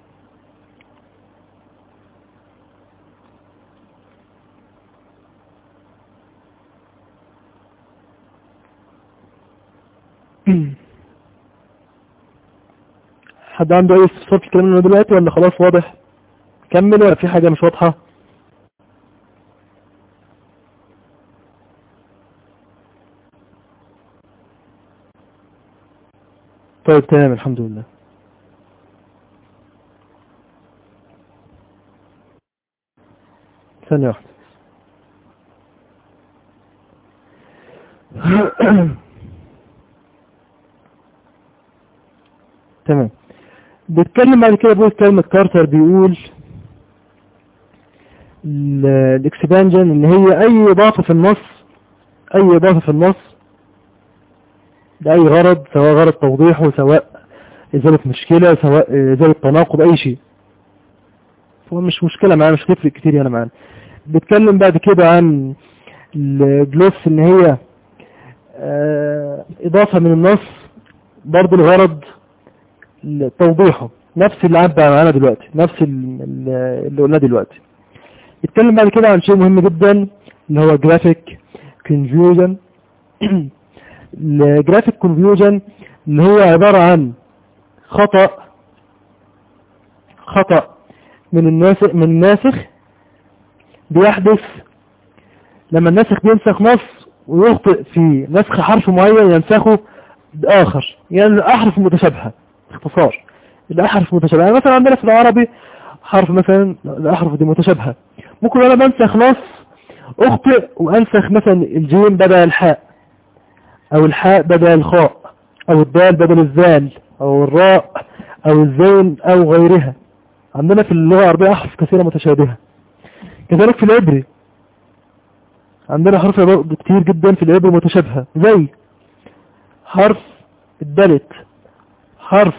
حد عنده اي استفسار في الكلام دلوقتي ولا خلاص واضح كمل ولا في حاجة مش واضحة طيب تمام الحمد لله ثانية واحدة تمام بيتكلم بعد كده بيقول كلمة كارتر بيقول الاكسبانجن ان هي اي اضافة في النص اي اضافة في النص لأي غرض سواء غرض توضيحه سواء ازالة مشكلة سواء ازالة تناقض اي شيء هو مش مشكلة معانا مش هتفرق كتير يعني معانا بيتكلم بعد كده عن الجلوس ان هي اه اضافة من النص برضو الغرض توضيحه نفس اللي عدى معانا دلوقتي نفس اللي قلناه دلوقتي يتكلم بعد كده عن شيء مهم جدا اللي هو جرافيك كونفيوجن الجرافيك كونفيوجن اللي هو عبارة عن خطأ خطأ من الناسخ من الناسخ بيحدث لما الناسخ بينسخ نص ويخطئ في نسخ حرف معين ينسخه بآخر يعني أحرف متشابهة اختصار الأحرف متشابهة يعني مثلا عندنا في العربي حرف مثلا الأحرف دي متشابهة ممكن أنا بنسخ نص أخطئ وأنسخ مثلا الجيم بدل الحاء أو الحاء بدل الخاء أو الدال بدل الذال أو الراء أو الزين أو غيرها عندنا في اللغة العربية أحرف كثيرة متشابهة كذلك في العبري عندنا حرف كتير جدا في العبري متشابهة زي حرف الدلت حرف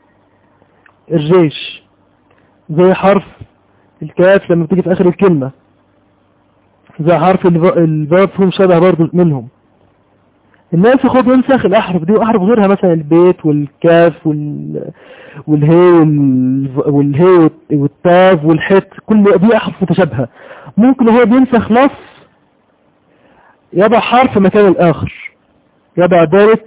الريش زي حرف الكاف لما بتيجي في آخر الكلمة زي حرف الباب فيهم شبه برضو منهم الناس ياخد ينسخ الأحرف دي وأحرف غيرها مثلا البيت والكاف وال... والهي وال... والهي والتاف والحت كل دي أحرف متشابهة ممكن هو بينسخ نص يضع حرف مكان الآخر يضع دارت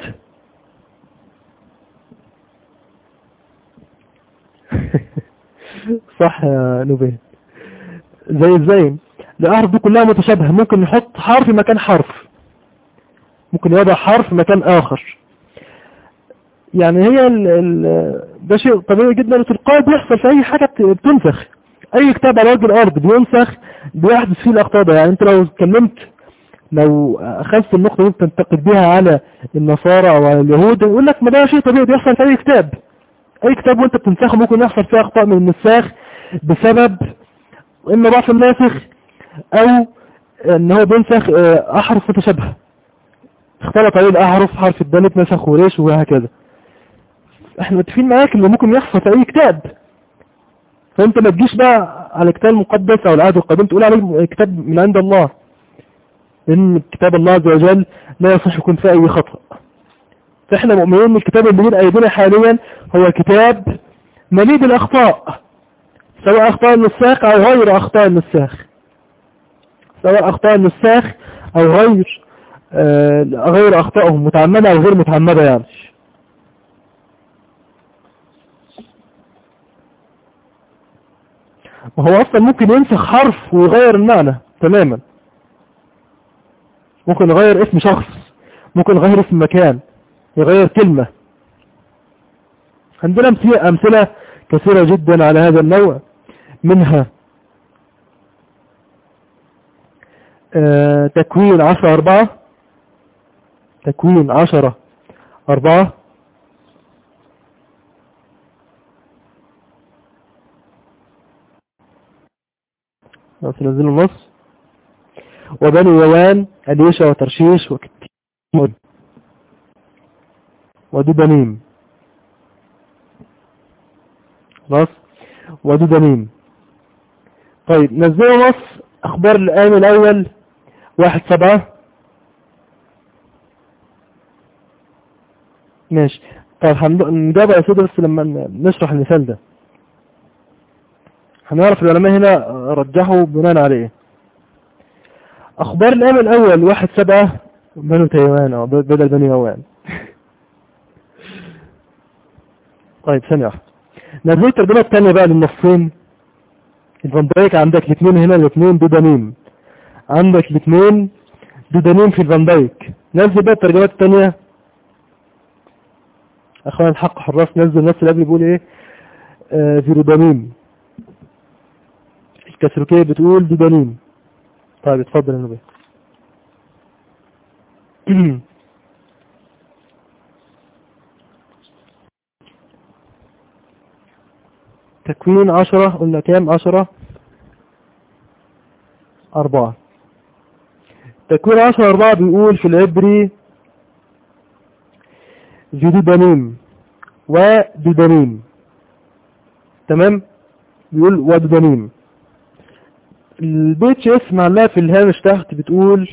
صح يا نوبين زي الزين الأحرف دي كلها متشابهة ممكن نحط حرف مكان حرف ممكن يضع حرف مكان آخر يعني هي ال ال ده شيء طبيعي جدا وتلقائي بيحصل في أي حاجة بتنسخ أي كتاب على وجه الأرض بينسخ بيحدث فيه الأخطاء ده يعني أنت لو اتكلمت لو أخذت النقطة دي تنتقد بها على النصارى أو على اليهود يقول لك ما ده شيء طبيعي بيحصل في أي كتاب أي كتاب وأنت بتنسخه ممكن يحصل فيه أخطاء من النساخ بسبب إما ضعف الناسخ أو إن هو بينسخ أحرف متشابهة اختلط عليه الأحرف حرف الدالت نسخ وريش وهكذا احنا متفقين معاك اللي ممكن يحصل في أي كتاب فأنت ما تجيش بقى على كتاب المقدس أو العهد القديم تقول عليه كتاب من عند الله لأن كتاب الله عز وجل لا يصح يكون فيه أي خطأ فاحنا مؤمنين ان الكتاب اللي بين ايدينا حاليا هو كتاب مليء بالاخطاء سواء اخطاء النساخ او غير اخطاء النساخ سواء اخطاء النساخ او غير آه غير اخطائهم متعمدة او غير متعمدة يعني وهو اصلا ممكن ينسخ حرف ويغير المعنى تماما ممكن يغير اسم شخص ممكن يغير اسم مكان يغير كلمة عندنا أمثلة كثيرة جدا على هذا النوع منها آه تكوين عشرة أربعة تكوين عشرة أربعة ننزل النص وبني يوان أليشة وترشيش وكتيم ودبنيم خلاص ودبنيم طيب نزلوا نص أخبار الآن الأول واحد سبعة ماشي طيب هنجاب يا سيدي بس لما نشرح المثال ده هنعرف العلماء هنا رجحوا بناء عليه أخبار الآن الأول واحد سبعة بنو تيوان بدل بني يوان طيب ثانية واحدة نزلت الترجمة الثانية بقى للنصين الفان دايك عندك الاثنين هنا الاثنين دودانين عندك الاثنين دودانين في الفان دايك نزل بقى الترجمات الثانية اخوان الحق حراس نزل الناس اللي قبل بيقول ايه آه فيرودانين الكسركية بتقول دودانين طيب اتفضل يا نبي تكوين عشرة قلنا كام عشرة أربعة تكوين عشرة أربعة بيقول في العبري جدودانيم ودودانيم تمام بيقول ودودانيم البيت اسمع الله في الهامش تحت بتقول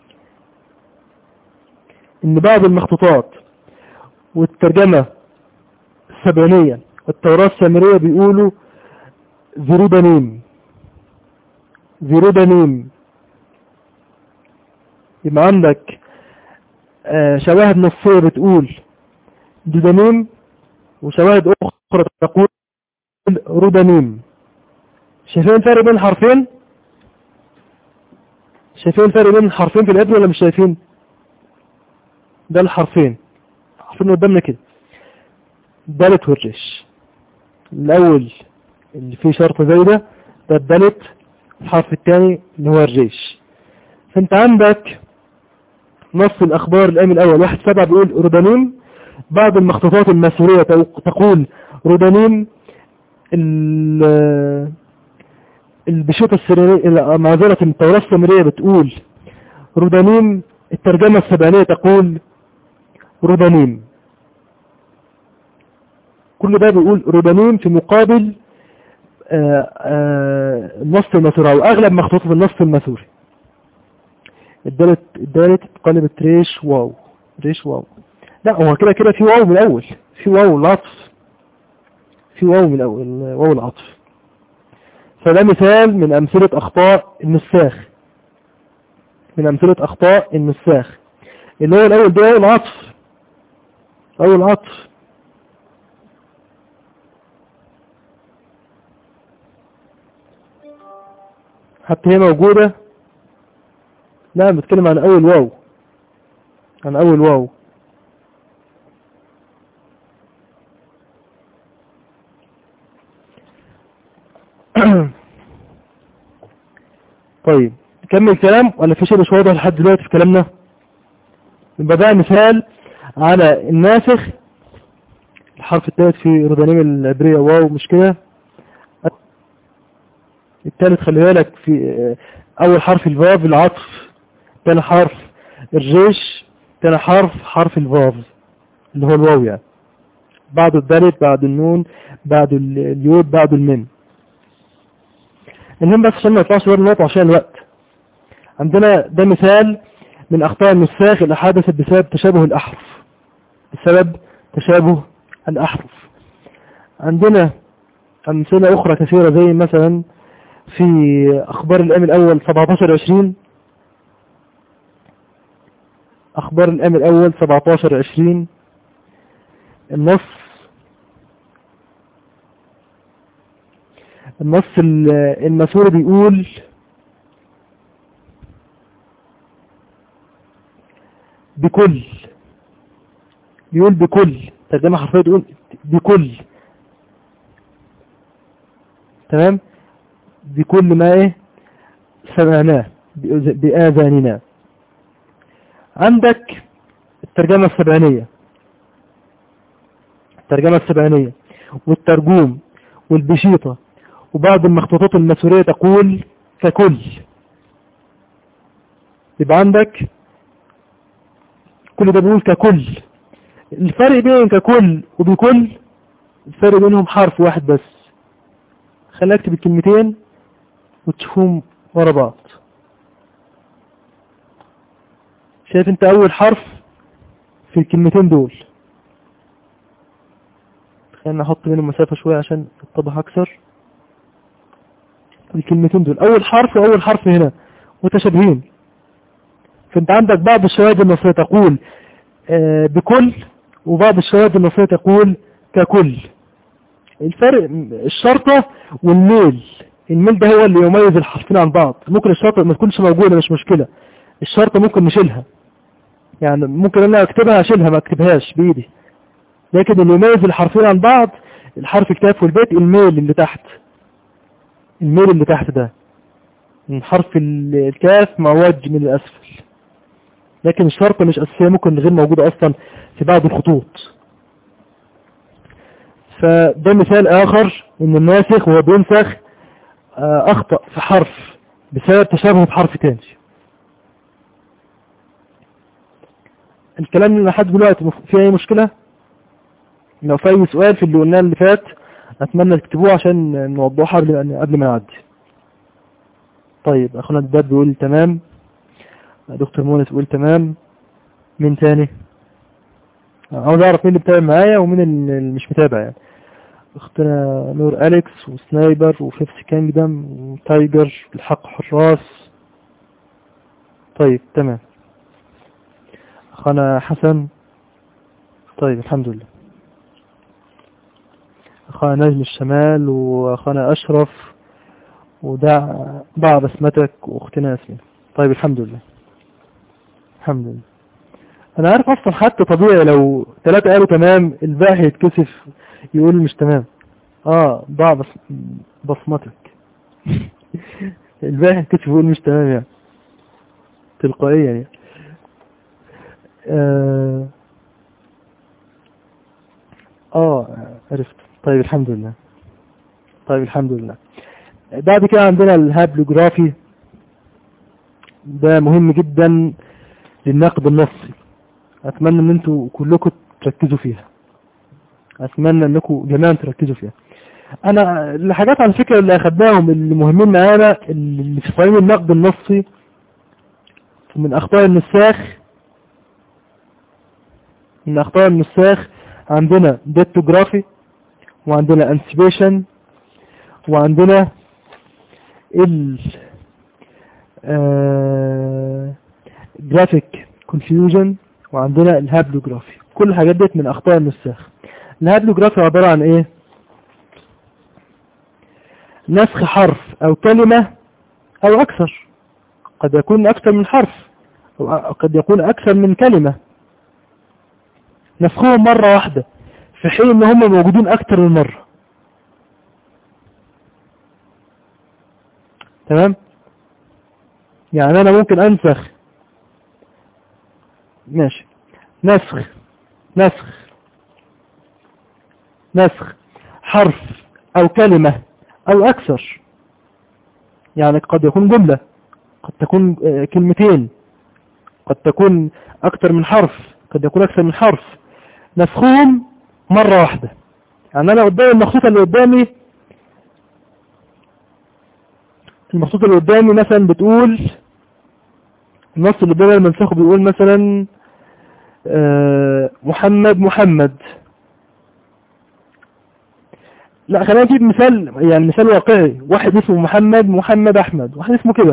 ان بعض المخطوطات والترجمة السبعينية والتوراة السامرية بيقولوا زيرودانيم زيرودانيم يبقى عندك آه شواهد نصية بتقول دودانيم وشواهد أخرى تقول رودانيم شايفين الفرق بين الحرفين شايفين الفرق بين الحرفين في الابن ولا مش شايفين ده الحرفين حرفين قدامنا كده دالت والرش الاول اللي فيه شرطة زي ده ده الدالت الحرف الثاني اللي هو الريش فانت عندك نص الاخبار الامن الاول واحد سبعة بيقول رودانيم بعض المخطوطات الماسورية تقول رودانيم البشوطة السريرية معذرة التوراة السامرية بتقول رودانيم الترجمة السبعينية تقول رودانيم كل ده بيقول رودانيم في مقابل النص المسوري او اغلب مخطوط في النص المسوري الدالت الدالت اتقلبت ريش واو ريش واو لا هو كده كده في واو من الاول في واو العطف في واو من الاول واو العطف فده مثال من أمثلة أخطاء النساخ من أمثلة أخطاء النساخ اللي هو الأول ده أول عطف أول عطف حتى هي موجودة لا بتكلم عن أول واو عن أول واو طيب نكمل كلام ولا في شيء مش واضح لحد دلوقتي في كلامنا يبقى ده مثال على الناسخ الحرف الثالث في رودانيم العبرية واو مش كده الثالث خلي بالك في اول حرف الفاف العطف ثاني حرف الريش ثاني حرف حرف الفاف اللي هو الواو يعني بعد الدالت بعد النون بعد اليود بعد المن المهم بس عشان ما يطلعش بره النقطة عشان الوقت عندنا ده مثال من أخطاء النساخ اللي حدثت بسبب تشابه الأحرف بسبب تشابه الأحرف عندنا أمثلة أخرى كثيرة زي مثلا في أخبار الأم الأول 17-20 أخبار الأم الأول 17-20 النص النص المسؤول بيقول بكل بيقول بكل ترجمة حرفية تقول بكل تمام بكل ما ايه سمعناه بآذاننا عندك الترجمة السبعينية الترجمة السبعينية والترجوم والبشيطة وبعض المخطوطات المسورية تقول ككل يبقى عندك كل ده بيقول ككل الفرق بين ككل وبكل الفرق بينهم حرف واحد بس خلينا اكتب الكلمتين وتشوفهم ورا بعض شايف انت اول حرف في الكلمتين دول خلينا نحط بينهم مسافة شوية عشان يتضح اكثر الكلمتين دول اول حرف واول حرف هنا متشابهين فانت عندك بعض الشواهد النصية تقول آه بكل وبعض الشواهد النصية تقول ككل الفرق الشرطة والميل الميل ده هو اللي يميز الحرفين عن بعض ممكن الشرطة ما تكونش موجودة مش مشكلة الشرطة ممكن نشيلها يعني ممكن انا اكتبها اشيلها ما اكتبهاش بايدي لكن اللي يميز الحرفين عن بعض الحرف الكاف والبيت الميل اللي تحت الميل اللي تحت ده من حرف الكاف معوج من الاسفل لكن الشرطة مش اساسية ممكن غير موجودة اصلا في بعض الخطوط فده مثال اخر ان الناسخ وهو بينسخ اخطأ في حرف بسبب تشابهه بحرف تاني الكلام اللي لحد دلوقتي فيه اي مشكلة لو في اي سؤال في اللي قلناه اللي فات اتمنى تكتبوه عشان نوضحها قبل ما نعدي طيب اخونا الداد بيقول تمام دكتور مونس بيقول تمام مين تاني عاوز اعرف مين اللي بتابع معايا ومين اللي مش متابع يعني اختنا نور اليكس وسنايبر وفيفس كينجدم وتايجر الحق حراس طيب تمام اخانا حسن طيب الحمد لله اخانا نجم الشمال واخانا اشرف ودع ضع بسمتك واختنا ياسمين طيب الحمد لله الحمد لله انا عارف اصلا حتى طبيعي لو ثلاثة قالوا تمام الباقي هيتكسف يقول مش تمام اه ضع بس بصمتك الباقي هيتكسف يقول مش تمام يعني تلقائيا يعني اه, آه عرفت طيب الحمد لله طيب الحمد لله بعد كده عندنا الهابلوجرافي ده مهم جدا للنقد النصي اتمنى ان انتوا كلكم تركزوا فيها اتمنى انكم جميعا تركزوا فيها انا الحاجات على فكرة اللي اخدناهم اللي مهمين معانا اللي في صميم النقد النصي من اخطاء النساخ من اخطاء النساخ عندنا ديتوجرافي وعندنا انسبيشن وعندنا ال جرافيك كونفيوجن وعندنا الهابلوجرافي كل الحاجات ديت من اخطاء النساخ الهابلوجرافي عبارة عن ايه نسخ حرف او كلمة او اكثر قد يكون اكثر من حرف او قد يكون اكثر من كلمة نسخهم مرة واحدة في حين ان هم موجودين اكثر من مرة تمام يعني انا ممكن انسخ ماشي نسخ نسخ نسخ حرف او كلمة او اكثر يعني قد يكون جملة قد تكون كلمتين قد تكون اكثر من حرف قد يكون اكثر من حرف نسخهم مرة واحدة يعني انا قدام المخطوطة اللي قدامي المخطوطة اللي قدامي مثلا بتقول النص اللي قدامي المنسخه بيقول مثلا آه، محمد محمد لا خلينا نجيب مثال يعني مثال واقعي واحد اسمه محمد محمد احمد واحد اسمه كده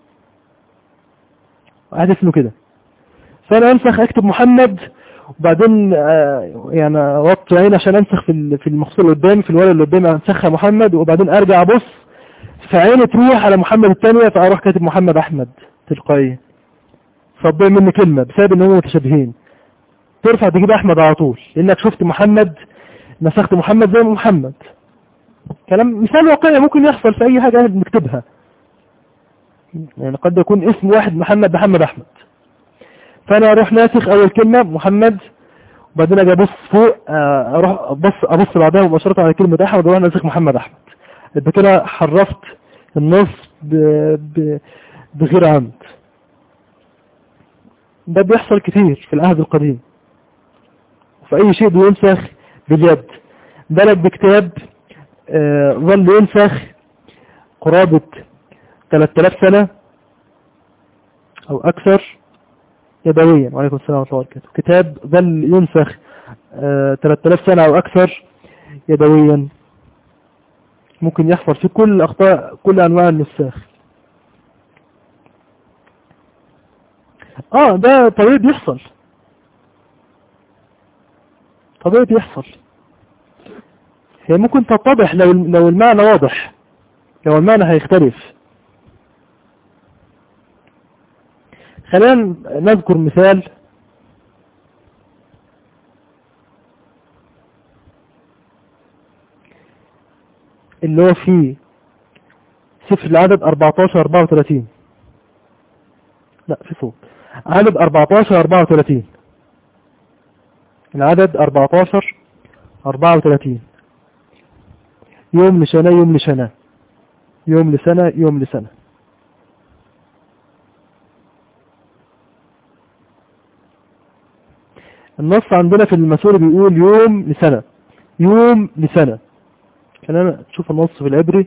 واحد اسمه كده فانا انسخ اكتب محمد وبعدين آه، يعني اوطي عيني عشان انسخ في ال- في المخصوص اللي قدامي في الورقه اللي قدامي انسخها محمد وبعدين ارجع ابص فعيني تروح على محمد الثانيه فاروح كاتب محمد احمد تلقائيا فضيع مني كلمه بسبب ان هم متشابهين ترفع تجيب احمد على طول لانك شفت محمد نسخت محمد زي ما محمد كلام مثال واقعي ممكن يحصل في اي حاجه بنكتبها يعني قد يكون اسم واحد محمد محمد احمد فانا اروح ناسخ اول كلمه محمد وبعدين اجي ابص فوق آه، اروح ابص ابص بعدها مباشره على كلمه احمد واروح ناسخ محمد احمد يبقى كده حرفت النص ب... ب... بغير عمد ده بيحصل كتير في العهد القديم وفي اي شيء بينسخ باليد بلد بكتاب آه، ظل ينسخ قرابة 3000 سنة او اكثر يدويا وعليكم السلام ورحمة الله وبركاته كتاب ظل ينسخ آه، 3000 سنة او اكثر يدويا ممكن يحصل في كل اخطاء كل انواع النساخ اه ده طبيعي بيحصل طبيعي بيحصل هي ممكن تتضح لو لو المعنى واضح لو المعنى هيختلف خلينا نذكر مثال اللي هو في سفر العدد 14 34 لا في صوت عدد 14 34 العدد 14 34 يوم لسنة يوم لسنة يوم لسنة يوم لسنة النص عندنا في المسور بيقول يوم لسنة يوم لسنة خلينا تشوف النص في العبري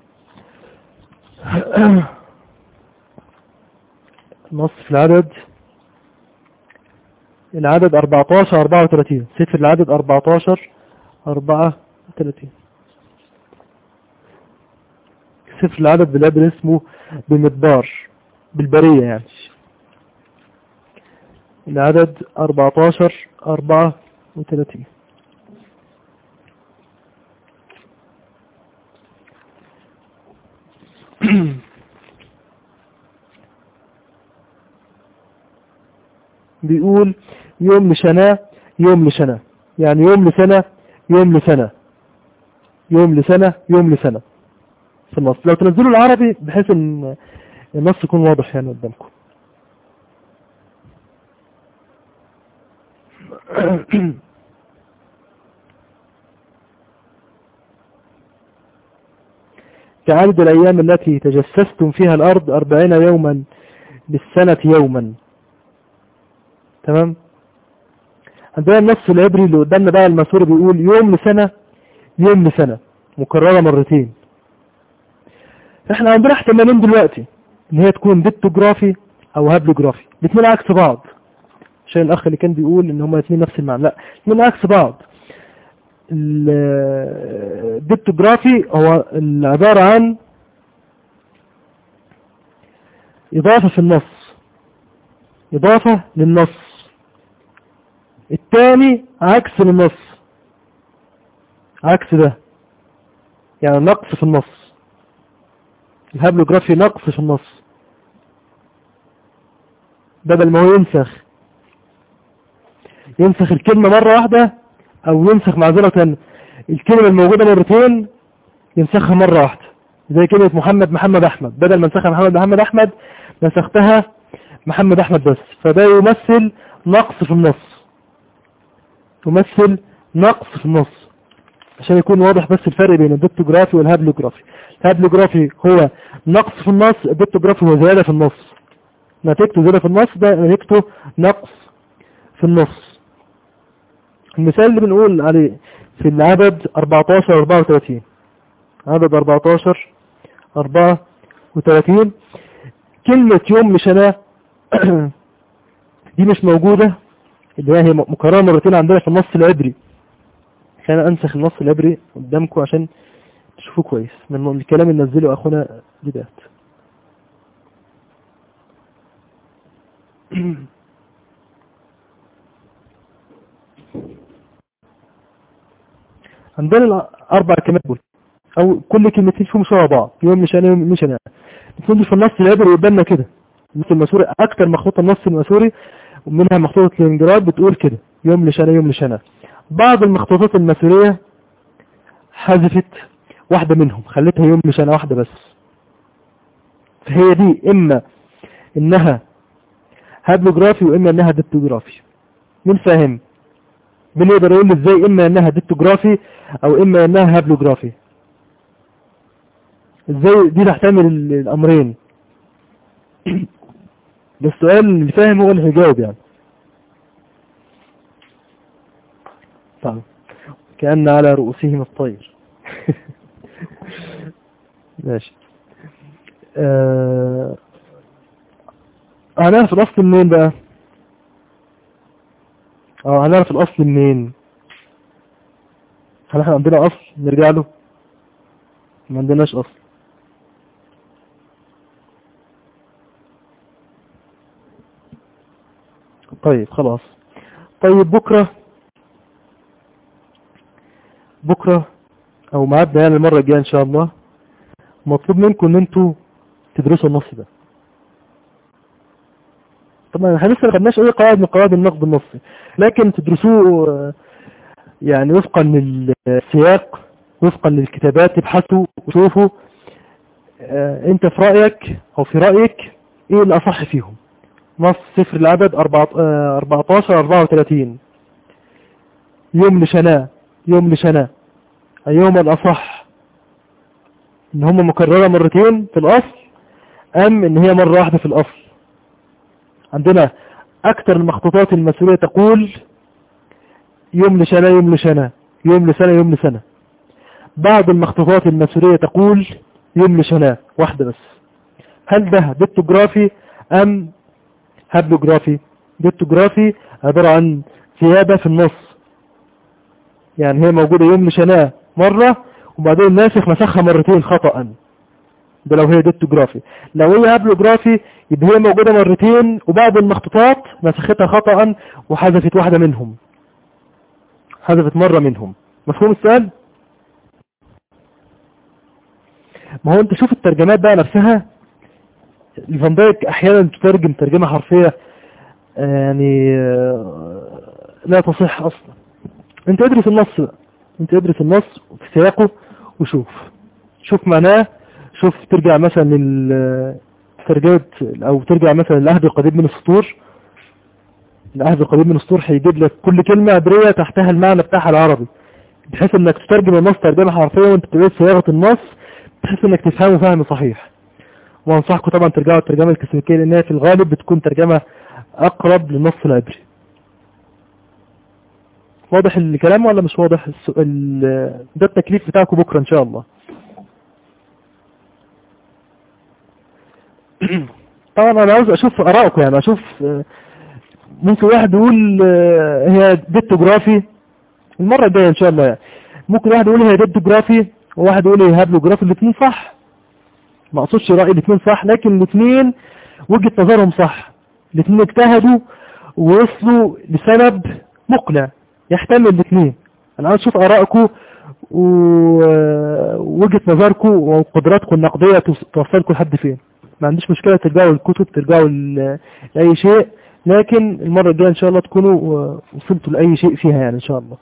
النص في العدد العدد 14 34 سفر العدد 14 34 سفر العدد بالعبري اسمه بمدبار بالبرية يعني العدد 14 34 بيقول يوم لسنة يوم لسنة يعني يوم لسنة يوم لسنة يوم لسنة يوم لسنة في النص لو تنزلوا العربي بحيث ان النص يكون واضح يعني قدامكم كعدد الأيام التي تجسستم فيها الأرض أربعين يوما بالسنة يوما تمام عندنا النص العبري اللي قدامنا بقى المسور بيقول يوم لسنة يوم لسنة مكررة مرتين احنا عندنا احتمالين دلوقتي ان هي تكون بيتوجرافي او هابلوجرافي الاثنين عكس بعض عشان الاخ اللي كان بيقول ان هما الاثنين نفس المعنى لا الاثنين عكس بعض البيتوجرافي هو عبارة عن اضافة في النص اضافة للنص الثاني عكس للنص عكس ده يعني نقص في النص الهابلوجرافي نقص في النص بدل ما هو ينسخ ينسخ الكلمة مرة واحدة او ينسخ معذرة الكلمة الموجودة مرتين ينسخها مرة واحدة زي كلمة محمد محمد احمد بدل ما نسخها محمد محمد احمد نسختها محمد احمد بس فده يمثل نقص في النص يمثل نقص في النص عشان يكون واضح بس الفرق بين البيكتوجرافي والهابلوجرافي الهابلوجرافي هو نقص في النص البيكتوجرافي هو زيادة في النص نتيجته زيادة في النص ده نتيجته نقص في النص المثال اللي بنقول عليه في العدد 14 34 عدد 14 34 كلمة يوم مش أنا دي مش موجودة اللي هي مكررة مرتين عندنا في النص العبري خلينا انسخ النص العبري قدامكم عشان تشوفوه كويس من الكلام اللي نزله اخونا جدات عندنا اربع كلمات دول او كل كلمتين فيهم شبه بعض يوم مش انا يوم مش انا الاثنين في النص العبري قدامنا كده النص المسوري اكتر مخطوطه النص المسوري ومنها مخطوطه لينجراد بتقول كده يوم لشنا يوم لشنا بعض المخطوطات المسوريه حذفت واحده منهم خلتها يوم لشنا واحده بس فهي دي اما انها هابلوجرافي واما انها ديبتوجرافي مين فاهم مين يقدر يقول لي ازاي اما انها ديبتوجرافي او اما انها هابلوجرافي ازاي دي تحتمل الامرين ده السؤال اللي فاهم هو اللي هيجاوب يعني طيب كأن على رؤوسهم الطير ماشي آه... هنعرف الأصل منين بقى اه هنعرف الأصل منين هل احنا عندنا أصل نرجع له ما عندناش أصل طيب خلاص طيب بكرة بكرة او معادنا يعني المرة الجاية ان شاء الله مطلوب منكم ان انتوا تدرسوا النص ده طبعا احنا لسه ما خدناش اي قواعد من قواعد النقد النصي لكن تدرسوه يعني وفقا للسياق وفقا للكتابات تبحثوا وشوفوا انت في رأيك او في رأيك ايه الاصح فيهم نص صفر العدد 14 34 يوم لشناء يوم لشناء أيهما الأصح إن هم مكررة مرتين في الأصل أم إن هي مرة واحدة في الأصل عندنا أكثر المخطوطات المسؤولية تقول يوم لشناء يوم لشناء يوم لسنة يوم لسنة بعض المخطوطات المسؤولية تقول يوم لشناء واحدة بس هل ده ديبتوجرافي أم هابلوجرافي ديبتوجرافي عبارة عن زيادة في النص يعني هي موجودة يوم لشناء مرة وبعدين الناسخ مسخها مرتين خطأ ده لو هي ديبتوجرافي لو هي هابلوجرافي يبقى هي موجودة مرتين وبعض المخطوطات نسختها خطأ وحذفت واحدة منهم حذفت مرة منهم مفهوم السؤال ما هو انت شوف الترجمات بقى نفسها الفان دايك احيانا تترجم ترجمة حرفية يعني لا تصح اصلا انت ادرس النص بقى انت ادرس النص في سياقه وشوف شوف معناه شوف ترجع مثلا للترجمة او ترجع مثلا للعهد القديم من السطور العهد القديم من السطور هيجيب لك كل كلمة عبرية تحتها المعنى بتاعها العربي بحيث انك تترجم النص ترجمة حرفية وانت بتقول صياغة النص بحيث انك تفهمه فهم صحيح وانصحكم طبعا ترجعوا الترجمة الكلاسيكية لانها في الغالب بتكون ترجمة اقرب للنص العبري واضح الكلام ولا مش واضح السؤال ده التكليف بتاعكم بكرة ان شاء الله طبعا انا عاوز اشوف ارائكم يعني اشوف ممكن واحد يقول هي ديبتوجرافي المرة الجاية ان شاء الله يعني ممكن واحد يقول هي ديبتوجرافي وواحد يقول هي هابلوجرافي الاثنين صح ما اقصدش رأي الاثنين صح لكن الاثنين وجهة نظرهم صح الاثنين اجتهدوا ووصلوا لسبب مقنع يحتمل الاثنين انا عاوز اشوف ارائكم ووجهة نظركم وقدراتكم النقدية توصلكم لحد فين ما عنديش مشكلة ترجعوا الكتب ترجعوا لأي شيء لكن المرة الجاية ان شاء الله تكونوا وصلتوا لأي شيء فيها يعني ان شاء الله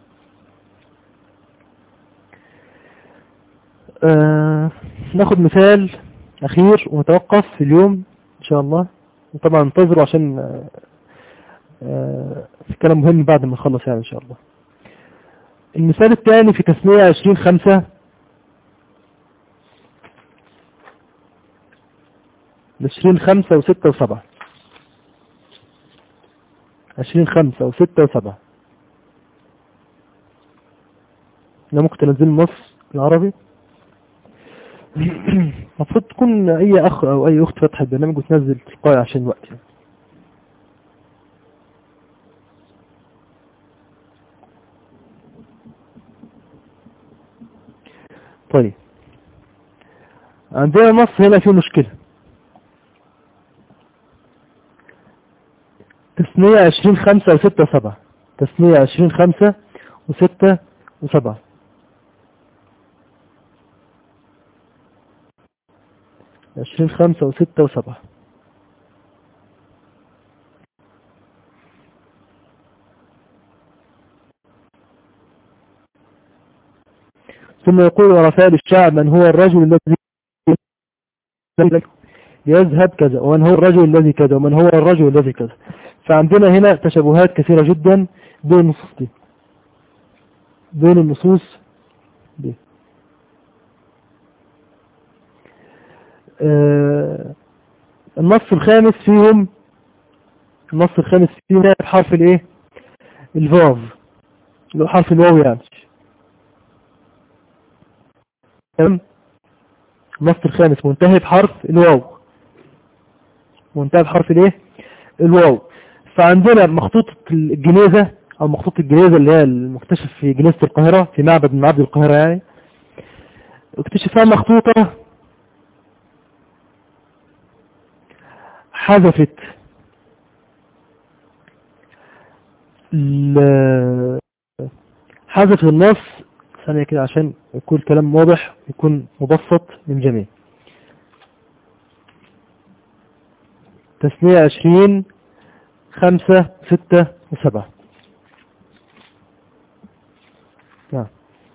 آه ناخد مثال اخير ونتوقف في اليوم ان شاء الله وطبعا انتظروا عشان آه آه في كلام مهم بعد ما نخلص يعني ان شاء الله المثال الثاني في تسمية 20 خمسة عشرين خمسة وستة وسبعة عشرين خمسة وستة وسبعة ده ممكن تنزل النص العربي المفروض تكون اي اخ او اي اخت فتح البرنامج وتنزل تلقائي عشان الوقت يعني. طيب عندنا نص هنا فيه مشكلة تثنية عشرين خمسة وستة وسبعة تثنية عشرين خمسة وستة وسبعة عشرين خمسة وستة وسبعة ثم يقول ورفاء الشعب من هو الرجل الذي يذهب كذا ومن هو الرجل الذي كذا ومن هو الرجل الذي كذا فعندنا هنا تشابهات كثيرة جدا بين النصوص دي بين النصوص دي آه النص الخامس فيهم النص الخامس فيهم حرف الايه الفاف اللي هو حرف الواو يعني تمام النص الخامس منتهي بحرف الواو منتهي بحرف الايه الواو فعندنا مخطوطة الجنيزة او مخطوطة الجنيزة اللي هي المكتشف في جنيزة القاهرة في معبد من معابد القاهرة يعني اكتشفها مخطوطة حذفت حذف النص ثانية كده عشان يكون الكلام واضح يكون مبسط للجميع تسمية عشرين خمسة ستة وسبعة نعم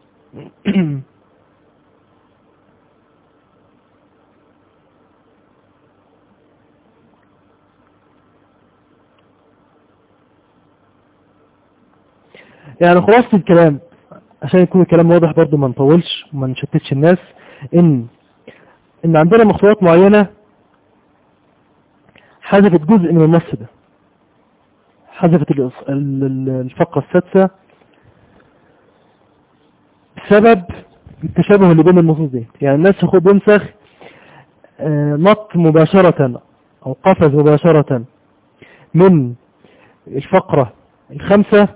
يعني خلاصة الكلام عشان يكون الكلام واضح برضو ما نطولش وما نشتتش الناس ان ان عندنا مخطوطات معينة حذفت جزء من النص ده حذفت الفقرة السادسة بسبب التشابه اللي بين النصوص دي يعني الناس ياخد ينسخ نط مباشرة او قفز مباشرة من الفقرة الخمسة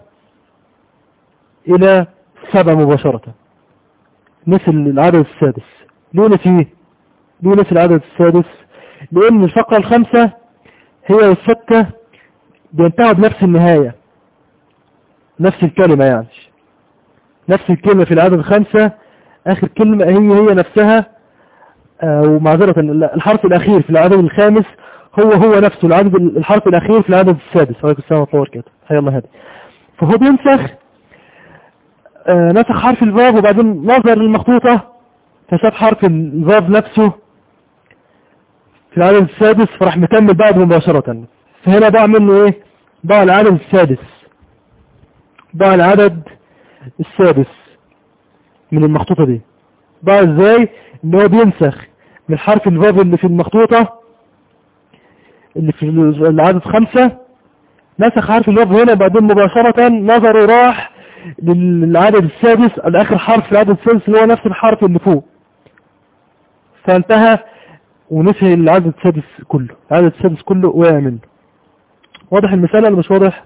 الى سبع مباشرة نسي العدد السادس ليه نسيه ليه نسي العدد السادس لان الفقرة الخمسة هي والستة بينتهوا بنفس النهاية نفس الكلمة يعني نفس الكلمة في العدد الخمسة اخر كلمة هي هي نفسها ومعذرة الحرف الاخير في العدد الخامس هو هو نفسه العدد الحرف الاخير في العدد السادس عليكم السلام ورحمة الله وبركاته حيا الله هذا فهو بينسخ آه نسخ حرف الفاف وبعدين نظر للمخطوطة فشاف حرف الفاف نفسه في العدد السادس فراح مكمل بعد مباشرة فهنا ضاع منه ايه ضاع العدد السادس ضاع العدد السادس من المخطوطة دي ضاع ازاي ان هو بينسخ من حرف الفاف اللي في المخطوطة اللي في العدد خمسة نسخ حرف الفاف هنا بعدين مباشرة نظره راح للعدد السادس الاخر حرف في العدد السادس اللي هو نفس الحرف اللي فوق فانتهى ونسي العدد السادس كله العدد السادس كله وقع منه واضح المثال ولا مش واضح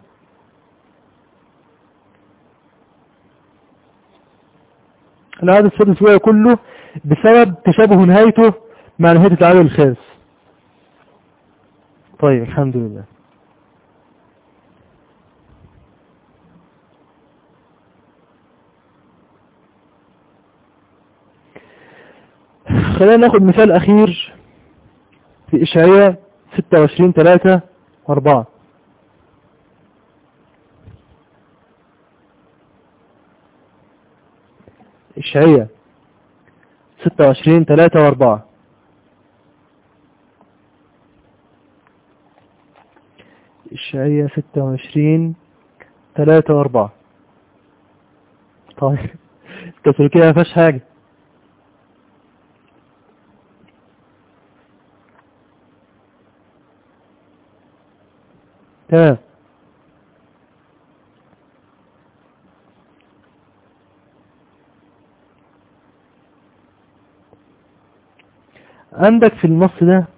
العدد السادس وقع كله بسبب تشابه نهايته مع نهاية العدد الخامس طيب الحمد لله خلينا ناخد مثال أخير في إشعياء 26 3 و4 إشعياء 26 3 و4 إشعياء 26 3 و4 طيب التسليكية ما فيهاش حاجة تمام عندك في النص ده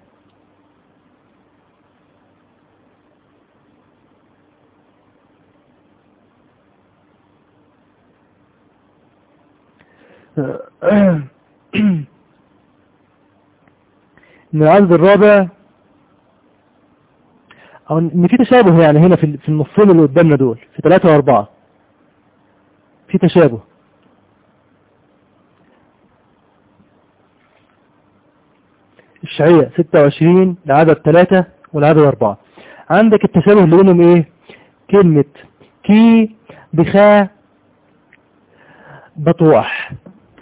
ان العدد الرابع او ان في تشابه يعني هنا في في النصين اللي قدامنا دول في ثلاثة واربعة في تشابه الشعية 26 العدد 3 والعدد 4 عندك التشابه اللي بينهم ايه كلمة كي بخاء بطوح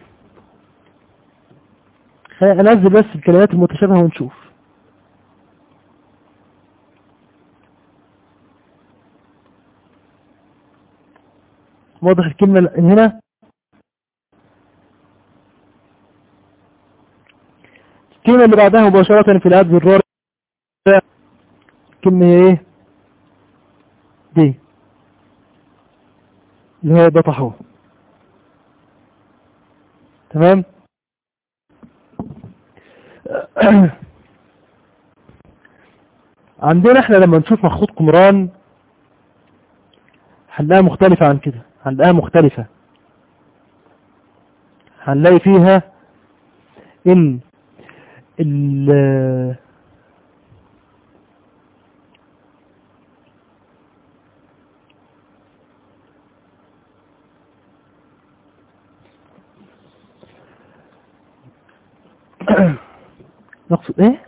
خلينا انزل بس الكلمات المتشابهة ونشوف واضح الكلمة هنا الكلمة اللي بعدها مباشرة في العدد الرابع كلمة ايه دي اللي هو بطحوه تمام عندنا احنا لما نشوف مخطوط قمران هنلاقيها مختلفة عن كده هنلاقيها مختلفة هنلاقي فيها ان ال نقصد ايه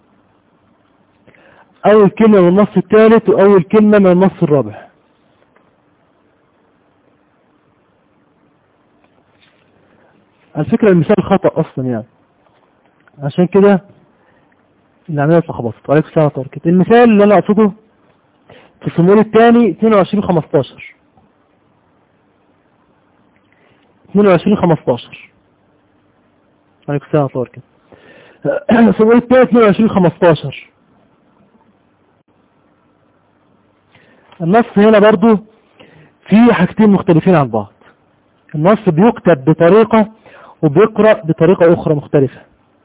اول كلمة من النص الثالث واول كلمة من النص الرابع الفكرة المثال خطأ اصلا يعني عشان كده العملية اتلخبطت وعليكم السلام تركت المثال اللي انا اقصده في الصمول الثاني 22 15 22 15 عليكم السلام تركت الصمول الثاني 22 15 النص هنا برضو في حاجتين مختلفين عن بعض النص بيكتب بطريقة وبيقرأ بطريقة أخرى مختلفة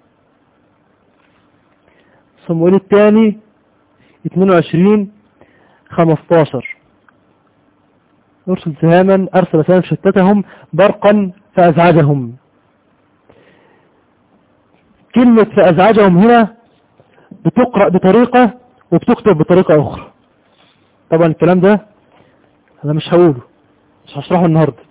صموئيل الثاني 22 15 أرسل سهاما أرسل سهاما شتتهم برقا فأزعجهم كلمة فأزعجهم هنا بتقرأ بطريقة وبتكتب بطريقة أخرى طبعا الكلام ده أنا مش هقوله مش هشرحه النهاردة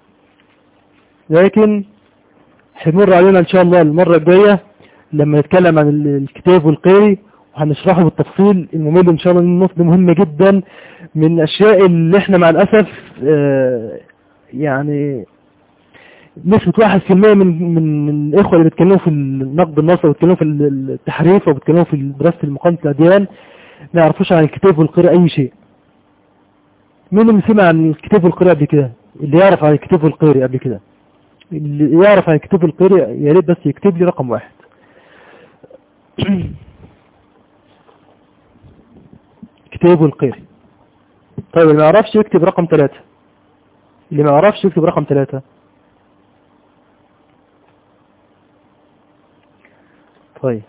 لكن هيمر علينا إن شاء الله المرة الجاية لما نتكلم عن الكتاب والقيري وهنشرحه بالتفصيل الممل ان شاء الله النص ده مهم جدا من الاشياء اللي احنا مع الاسف اه يعني نسبة واحد في المية من من من الاخوة اللي بيتكلموا في النقد النصر وبيتكلموا في التحريف وبيتكلموا في دراسة المقامة الاديان ما يعرفوش عن الكتاب والقيري اي شيء مين اللي سمع عن الكتاب والقيري قبل كده اللي يعرف عن الكتاب والقيري قبل كده اللي يعرف عن الكتاب والقيري يا ريت بس يكتب لي رقم واحد كتاب القيري طيب اللي ما يعرفش يكتب رقم ثلاثة اللي ما يعرفش يكتب رقم ثلاثة طيب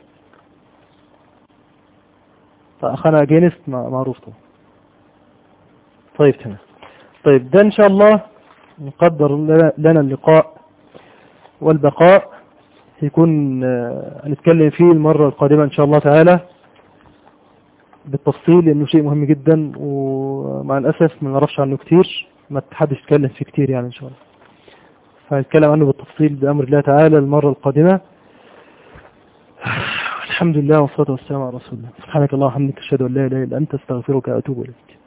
فأخانا جينست معروف طبعا طيب تمام طيب ده إن شاء الله نقدر لنا اللقاء والبقاء يكون هنتكلم فيه المرة القادمة إن شاء الله تعالى بالتفصيل لأنه شيء مهم جدا ومع الأسف ما نعرفش عنه كتير ما حدش يتكلم فيه كتير يعني إن شاء الله فهنتكلم عنه بالتفصيل بأمر الله تعالى المرة القادمة الحمد لله والصلاة والسلام على رسول الله سبحانك اللهم وبحمدك أشهد أن لا إله إلا أنت أستغفرك وأتوب إليك